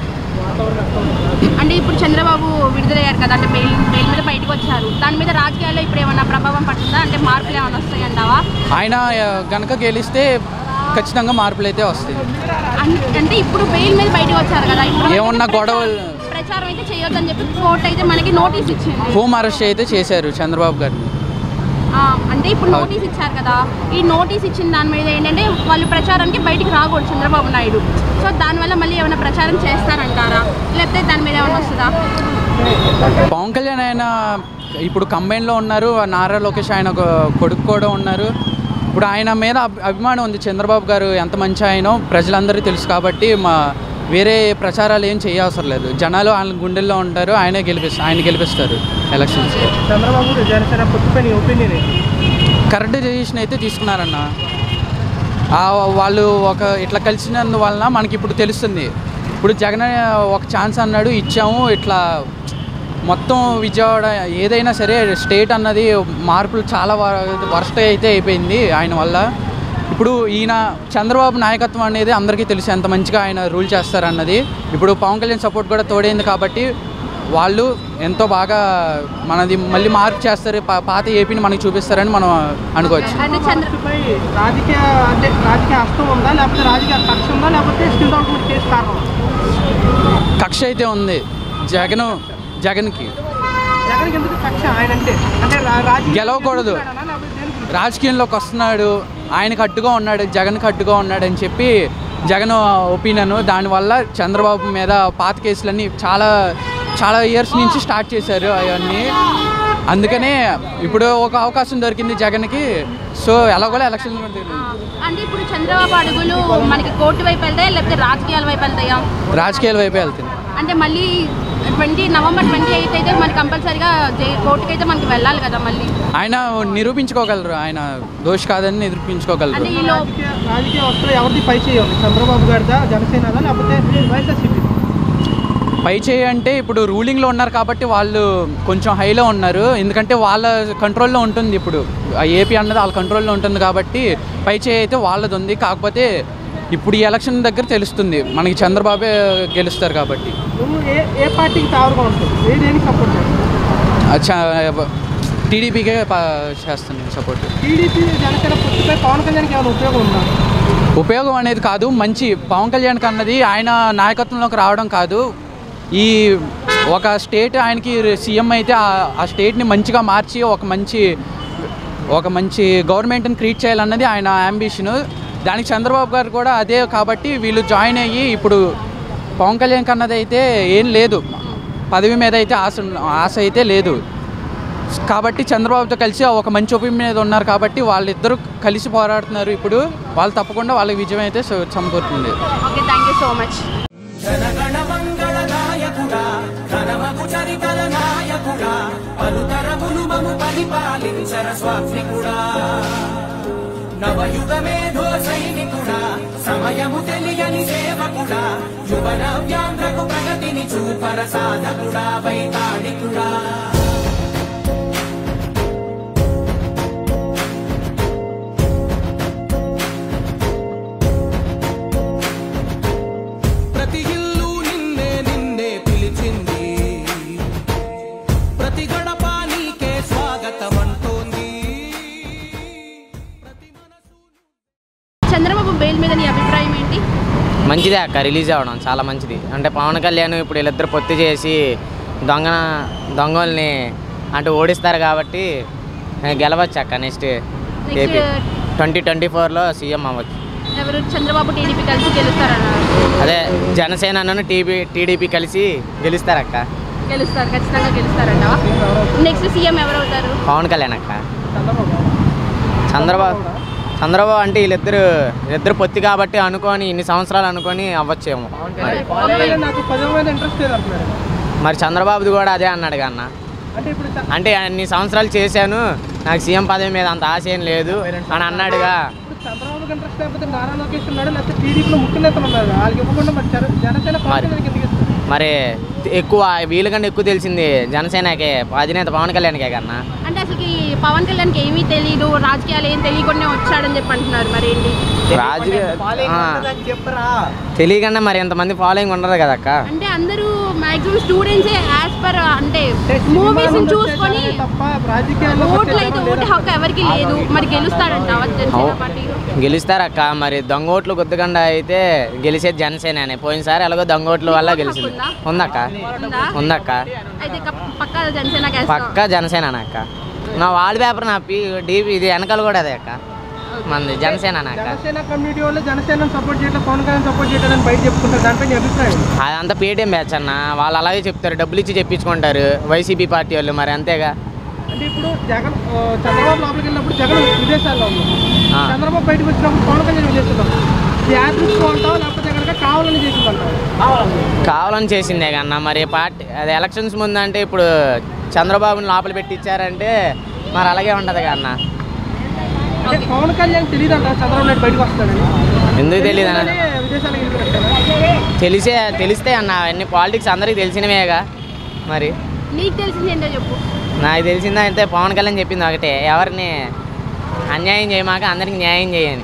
అంటే ఇప్పుడు చంద్రబాబు విడుదలయ్యారు కదా అంటే బెయిల్ బెయిల్ మీద బయటకు వచ్చారు దాని మీద రాజకీయాల్లో ఇప్పుడు ఏమన్నా ప్రభావం పడుతుందా అంటే మార్పులు ఏమైనా వస్తాయి అంటావా ఆయన గనక గెలిస్తే ఖచ్చితంగా మార్పులు అయితే వస్తాయి అన్- అంటే ఇప్పుడు బెయిల్ మీద బయటకు వచ్చారు కదా ఇప్పుడు ఏమన్నా గొడవలు ప్రచారం అయితే చేయొద్దని చెప్పి కోర్టు అయితే మనకి నోటీస్ ఇచ్చింది హోమ్ అరెస్ట్ అయితే చేశారు చంద్రబాబు గారిని ఆ, అంటే ఇప్పుడు నోటీస్ ఇచ్చారు కదా ఈ నోటీస్ ఇచ్చిన దాని మీద ఏంటంటే వాళ్ళు ప్రచారానికి బయటికి రాకూడదు చంద్రబాబు నాయుడు సో దానివల్ల మళ్ళీ ఏమైనా ప్రచారం చేస్తారంటారా లేకపోతే దాని మీద ఏమైనా వస్తుందా పవన్ కళ్యాణ్ ఆయన ఇప్పుడు కంబైన్లో ఉన్నారు నారా లోకేష్ ఆయన ఒక కొడుకు కూడా ఉన్నారు ఇప్పుడు ఆయన మీద అభి- అభిమానం ఉంది చంద్రబాబు గారు ఎంత మంచి ఆయనో ప్రజలందరికీ తెలుసు కాబట్టి మా వేరే ప్రచారాలు ఏం చేయవసరం లేదు జనాలు ఆయన గుండెల్లో ఉంటారు ఆయనే గెలిపిస్తారు ఆయన గెలిపిస్తారు ఎలక్షన్స్ చంద్రబాబు జనసేన పొత్తుపై నీ ఒపీనియన్ ఏంటి కరెక్ట్ డెసిషన్ అయితే తీసుకున్నారన్న ఆ వాళ్ళు ఒక ఇట్లా కలిసినందువలన మనకి ఇప్పుడు తెలుస్తుంది ఇప్పుడు జగన్ ఒక ఛాన్స్ అన్నాడు ఇచ్చాము ఇట్లా మొత్తం విజయవాడ ఏదైనా సరే స్టేట్ అన్నది మార్పులు చాలా వరస్ట్ అయితే అయిపోయింది ఆయన వల్ల ఇప్పుడు ఈయన చంద్రబాబు నాయకత్వం అనేది అందరికీ తెలుసు ఎంత మంచిగా ఆయన రూల్ చేస్తారన్నది ఇప్పుడు పవన్ కళ్యాణ్ సపోర్ట్ కూడా తోడైంది కాబట్టి వాళ్ళు ఎంతో బాగా మనది మళ్ళీ మార్పు చేస్తారు పా- పాత ఏపీని మనకి చూపిస్తారని మనం అనుకోవచ్చు అంటే చంద్ర పై రాజకీయ అంటే రాజకీయ హస్తం ఉందా లేకపోతే రాజకీయ కక్ష ఉందా లేకపోతే స్కిల్ డెవలప్మెంట్ కేసు కారణం కక్ష అయితే ఉంది జగన్ జగన్కి జగన్కి ఎందుకు కక్ష ఆయన అంటే అంటే రా- రాజకీయ గెలవకూడదు. లేకపోతే దేని గురించి? రాజకీయంలోకి వస్తున్నాడు ఆయన కట్టుగా ఉన్నాడు జగన్ కట్టుగా ఉన్నాడు అని చెప్పి జగన్ ఒపీనియన్ దానివల్ల చంద్రబాబు మీద పాత కేసులన్నీ చాలా చాలా ఇయర్స్ నుంచి స్టార్ట్ చేశారు అవన్నీ అందుకనే ఇప్పుడు ఒక అవకాశం దొరికింది జగన్కి సో ఎలాగోలా ఎలక్షన్ అంటే ఇప్పుడు చంద్రబాబు అడుగులు మనకి కోర్టు వైపు వెళ్తాయా లేకపోతే రాజకీయాల వైపు వెళ్తాయా రాజకీయాల వైపే వెళ్తుంది అంటే మళ్ళీ ట్వంటీ నవంబర్ ట్వంటీ ఎయిత్ అయితే మనకి కంపల్సరీగా కోర్టుకి అయితే మనకి వెళ్ళాలి కదా మళ్ళీ ఆయన నిరూపించుకోగలరు ఆయన దోషి కాదని నిరూపించుకోగలరు అంటే ఈలో రాజకీయ రాజకీయ వస్త్రం ఎవరిది పై చేయాలి చంద్రబాబు గారిదా జనసేనదా లేకపోతే వైఎస్ఆర్సీపీ పై చేయి అంటే ఇప్పుడు రూలింగ్లో ఉన్నారు కాబట్టి వాళ్ళు కొంచెం హైలో ఉన్నారు ఎందుకంటే వాళ్ళ కంట్రోల్లో ఉంటుంది ఇప్పుడు ఆ ఏపీ అన్నది వాళ్ళ కంట్రోల్లో ఉంటుంది కాబట్టి పై చేయి అయితే వాళ్ళది ఉంది కాకపోతే ఇప్పుడు ఈ ఎలక్షన్ దగ్గర తెలుస్తుంది మనకి చంద్రబాబే గెలుస్తారు కాబట్టి నువ్వు ఏ ఏ పార్టీకి తావరగా ఉంటుంది ఏ దేనికి సపోర్ట్ చేస్తావు టీడీపీకే చేస్తుంది సపోర్ట్ టీడీపీ జనసేన పొత్తుపై పవన్ కళ్యాణ్కి ఏమైనా ఉపయోగం ఉందా ఉపయోగం అనేది కాదు మంచి పవన్ కళ్యాణ్కి అన్నది ఆయన నాయకత్వంలోకి రావడం కాదు ఈ ఒక స్టేట్ ఆయనకి సీఎం అయితే ఆ- ఆ స్టేట్ని మంచిగా మార్చి ఒక మంచి ఒక మంచి గవర్నమెంట్ని క్రియేట్ చేయాలన్నది ఆయన అంబిషన్ దానికి చంద్రబాబు గారు కూడా అదే కాబట్టి వీళ్ళు జాయిన్ అయ్యి ఇప్పుడు పవన్ కళ్యాణ్ కన్నది అయితే ఏం లేదు పదవి మీద అయితే ఆశ ఉన్న- ఆశ అయితే లేదు కాబట్టి చంద్రబాబుతో కలిసి ఒక మంచి ఒపీనియన్ మీద ఉన్నారు కాబట్టి వాళ్ళిద్దరూ కలిసి పోరాడుతున్నారు ఇప్పుడు వాళ్ళు తప్పకుండా వాళ్ళకి విజయం అయితే స- సమకూరుతుంది okay thank you so much జనగణ మంగళ నాయకుడా ఘనమగు చరితల నాయకుడా పలుతరములు మము పరిపాలించర స్వాత్మికుడా నవయుగ మేధో సైనికుడా సమయము తెలియని సేవకుడా యువన వ్యాంధ్రకు ప్రగతిని చూపర సాధకుడా వైతాళికుడా ప్రతి ఇల్లు నిన్నే నిన్నే పిలిచింది ప్రతి గడప నీకే స్వాగతం అంటోంది ప్రతి మనసు చంద్రబాబు బెయిల్ మీద నీ అభిప్రాయం ఏంటి మంచిదే అక్క రిలీజ్ అవ్వడం చాలా మంచిది అంటే పవన్ కళ్యాణ్ ఇప్పుడు వీళ్ళిద్దరు పొత్తు చేసి దొంగ దొంగల్ని అంటే ఓడిస్తారు కాబట్టి ఏ, గెలవచ్చు అక్క నెక్స్ట్ ఏపీ ట్వంటీ ట్వంటీ ఫోర్లో సీఎం అవ్వచ్చు ఎవరు చంద్రబాబు టీడీపీ కలిసి గెలుస్తారన్నారు అదే జనసేనను టీబీ టీడీపీ కలిసి గెలుస్తారు అక్క గెలుస్తారు ఖచ్చితంగా గెలుస్తారంటావా నెక్స్ట్ సీఎం ఎవరు అవుతారు పవన్ కళ్యాణ్ అక్క చంద్రబాబు చంద్రబాబు అంటే వీళ్ళిద్దరు వీళ్ళిద్దరు పొత్తి కాబట్టి అనుకొని ఇన్ని సంవత్సరాలు అనుకొని అవ్వచ్చేమో మరి పవన్ కళ్యాణ్ నాకు పదవి మీద ఇంట్రెస్ట్ లేదు అంటున్నాడు మరి చంద్రబాబుది కూడా అదే అన్నాడు కన్నా అంటే ఇప్పుడు చ- అంటే అన్ని సంవత్సరాలు చేశాను నాకు సీఎం పదవి మీద అంత ఆశ ఏం లేదు అని అన్నాడుగా ఇప్పుడు చంద్రబాబుకి ఇంట్రెస్ట్ లేకపోతే నారా లోకేష్ ఉన్నాడు లేకపోతే టీడీపీలో ముఖ్య నేతలు ఉన్నారు వాళ్ళకి ఇవ్వకుండా మరి జన- జనసేన పవన్ మరి- కళ్యాణ్కి ఎందుకు ఇస్తారు మరి ఎక్కువ వీళ్ళకంటే ఎక్కువ తెలిసింది జనసేనకే అధినేత పవన్ కళ్యాణ్కే కన్నా అంటే అసలు పవన్ కళ్యాణ్కి ఏమీ తెలియదు రాజకీయాలు ఏం తెలియకుండా వచ్చాడని చెప్పి అంటున్నారు మరి ఏంటి రాజకీయ ఆ. తెలియకుండా మరి ఎంతమంది ఫాలోయింగ్ ఉండదు కదా అక్క అంటే అందరూ మాక్సిమం స్టూడెంట్సే యాజ్ పర్ అంటే సినిమాలు మూవీస్ ఉండొచ్చే చూసుకొని కానీ తప్ప రాజకీయాల్లో ఓట్లు అయితే ఓటు హక్కు ఎవరికి లేదు మరి గెలుస్తాడంటావా జనసేన అవు. పార్టీలో గెలుస్తారక్క మరి దొంగ ఓట్లు గుద్దకుండా అయితే గెలిచేది జనసేన పోయినసారి ఎలాగో దొంగ ఓట్ల వల్ల గెలిచింది ఉందక్క ఉందా ఉందక్క అయితే కప్- పక్కా జనసేన గెలుస్తా పక్క జనసేన అక్క నా వాల్ పేపర్ నా పీ డీపీ ఇది వెనకాల కూడా అదే అక్క మంది జనసేన అక్క జనసేన కమ్యూనిటీ వాళ్ళు జనసేన సపోర్ట్ చేయట్లేదు పవన్ కళ్యాణ్ సపోర్ట్ చేయట్లేదని బయట చెప్పుకుంటారు దానిపై నీ అభిప్రాయం అదంతా పేటీఎం బ్యాచ్ అన్న వాళ్ళు అలాగే చెప్తారు డబ్బులు ఇచ్చి చెప్పించుకుంటారు వైసీపీ పార్టీ వాళ్ళు మరి అంతేగా అంటే ఇప్పుడు జగన్ ఆ, చంద్రబాబు లోపలికి వెళ్ళినప్పుడు జగన్ విదేశాల్లో ఉన్నారు ఆ. చంద్రబాబు బయటకు వచ్చినప్పుడు పవన్ కళ్యాణ్ విదేశాల్లో ఉన్నారు. ఇది యాదృష్టం అంటావా లేకపోతే కనుక కావాలని చేసిందంటావా కావాలని చేసిందే కన్నా మరి పార్టీ అది ఎలక్షన్స్ ముందు అంటే ఇప్పుడు చంద్రబాబుని లోపల పెట్టించారంటే మరి అలాగే ఉంటుంది కన్నా అంటే పవన్ కళ్యాణ్ తెలియదు అంటారు చంద్రబాబు నాయుడు బయటకు వస్తాడని ఎందుకు తెలియదు అన్న తెలియదని విదేశాలకు వెళ్ళిపోయినట్టేనా? తెలిసే తెలిస్తే అన్న అవన్నీ పాలిటిక్స్ అందరికీ తెలిసినవేగా మరి నీకు తెలిసింది ఏంటో చెప్పు నాకు తెలిసిందంటే పవన్ కళ్యాణ్ చెప్పింది ఒకటే ఎవరిని అన్యాయం చేయమాక అందరికి న్యాయం చేయని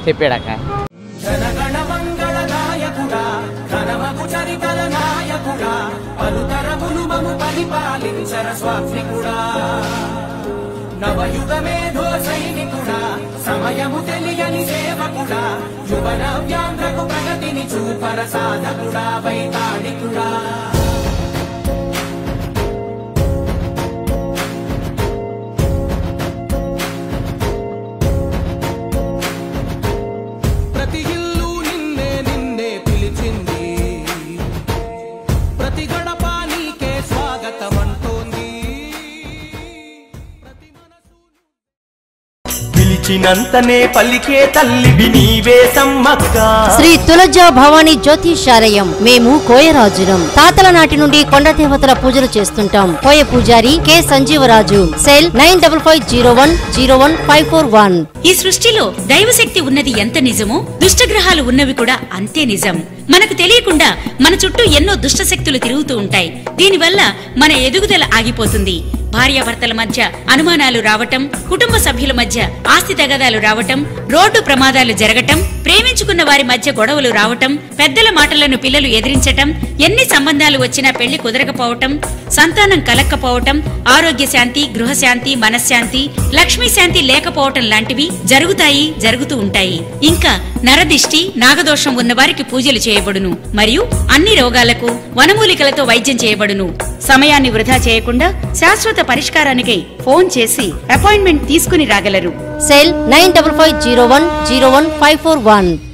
చెప్పాడక్క జనగణ మంగళ నాయకుడా ఘనమగు చరితల నాయకుడా పలుతరములు మము పరిపాలించర స్వాత్మికుడా నవయుగ మేధో సైనికుడా సమయము తెలియని సేవకుడా యువన వ్యాంధ్రకు ప్రగతిని చూపర సాధకుడా వైతాళికుడా ప్రతి ఇల్లు నిన్నే నిన్నే పిలిచింది ప్రతి గడప నీకే స్వాగతం అంటోంది ప్రతి మనసు పిలిచినంతనే పలికే తల్లివి నీవే సమ్మక్క శ్రీ తులజ భవానీ జ్యోతిషాలయం మేము కోయరాజులం తాతల నాటి నుండి కొండ దేవతల పూజలు చేస్తుంటాం కోయ పూజారి K Sanjeevaraju cell nine double five zero one zero one five four one ఈ సృష్టిలో దైవశక్తి ఉన్నది ఎంత నిజమో దుష్టగ్రహాలు ఉన్నవి కూడా అంతే నిజం మనకు తెలియకుండా మన చుట్టూ ఎన్నో దుష్ట శక్తులు తిరుగుతూ ఉంటాయి దీనివల్ల మన ఎదుగుదల ఆగిపోతుంది భార్యాభర్తల మధ్య అనుమానాలు రావటం కుటుంబ సభ్యుల మధ్య ఆస్తి తగాదాలు రావటం రోడ్డు ప్రమాదాలు జరగటం ప్రేమించుకున్న వారి మధ్య గొడవలు రావటం పెద్దల మాటలను పిల్లలు ఎదిరించటం ఎన్ని సంబంధాలు వచ్చినా పెళ్లి కుదరకపోవటం సంతానం కలక్కపోవటం ఆరోగ్య శాంతి గృహశాంతి మనశ్శాంతి లక్ష్మీ శాంతి లేకపోవటం లాంటివి జరుగుతాయి జరుగుతూ ఉంటాయి ఇంకా నరదిష్టి నాగదోషం ఉన్న వారికి పూజలు చేయబడును మరియు అన్ని రోగాలకు వనమూలికలతో వైద్యం చేయబడును సమయాన్ని వృధా చేయకుండా శాశ్వత పరిష్కారానికై ఫోన్ చేసి అపాయింట్మెంట్ తీసుకుని రాగలరు cell nine double five zero one zero one five four one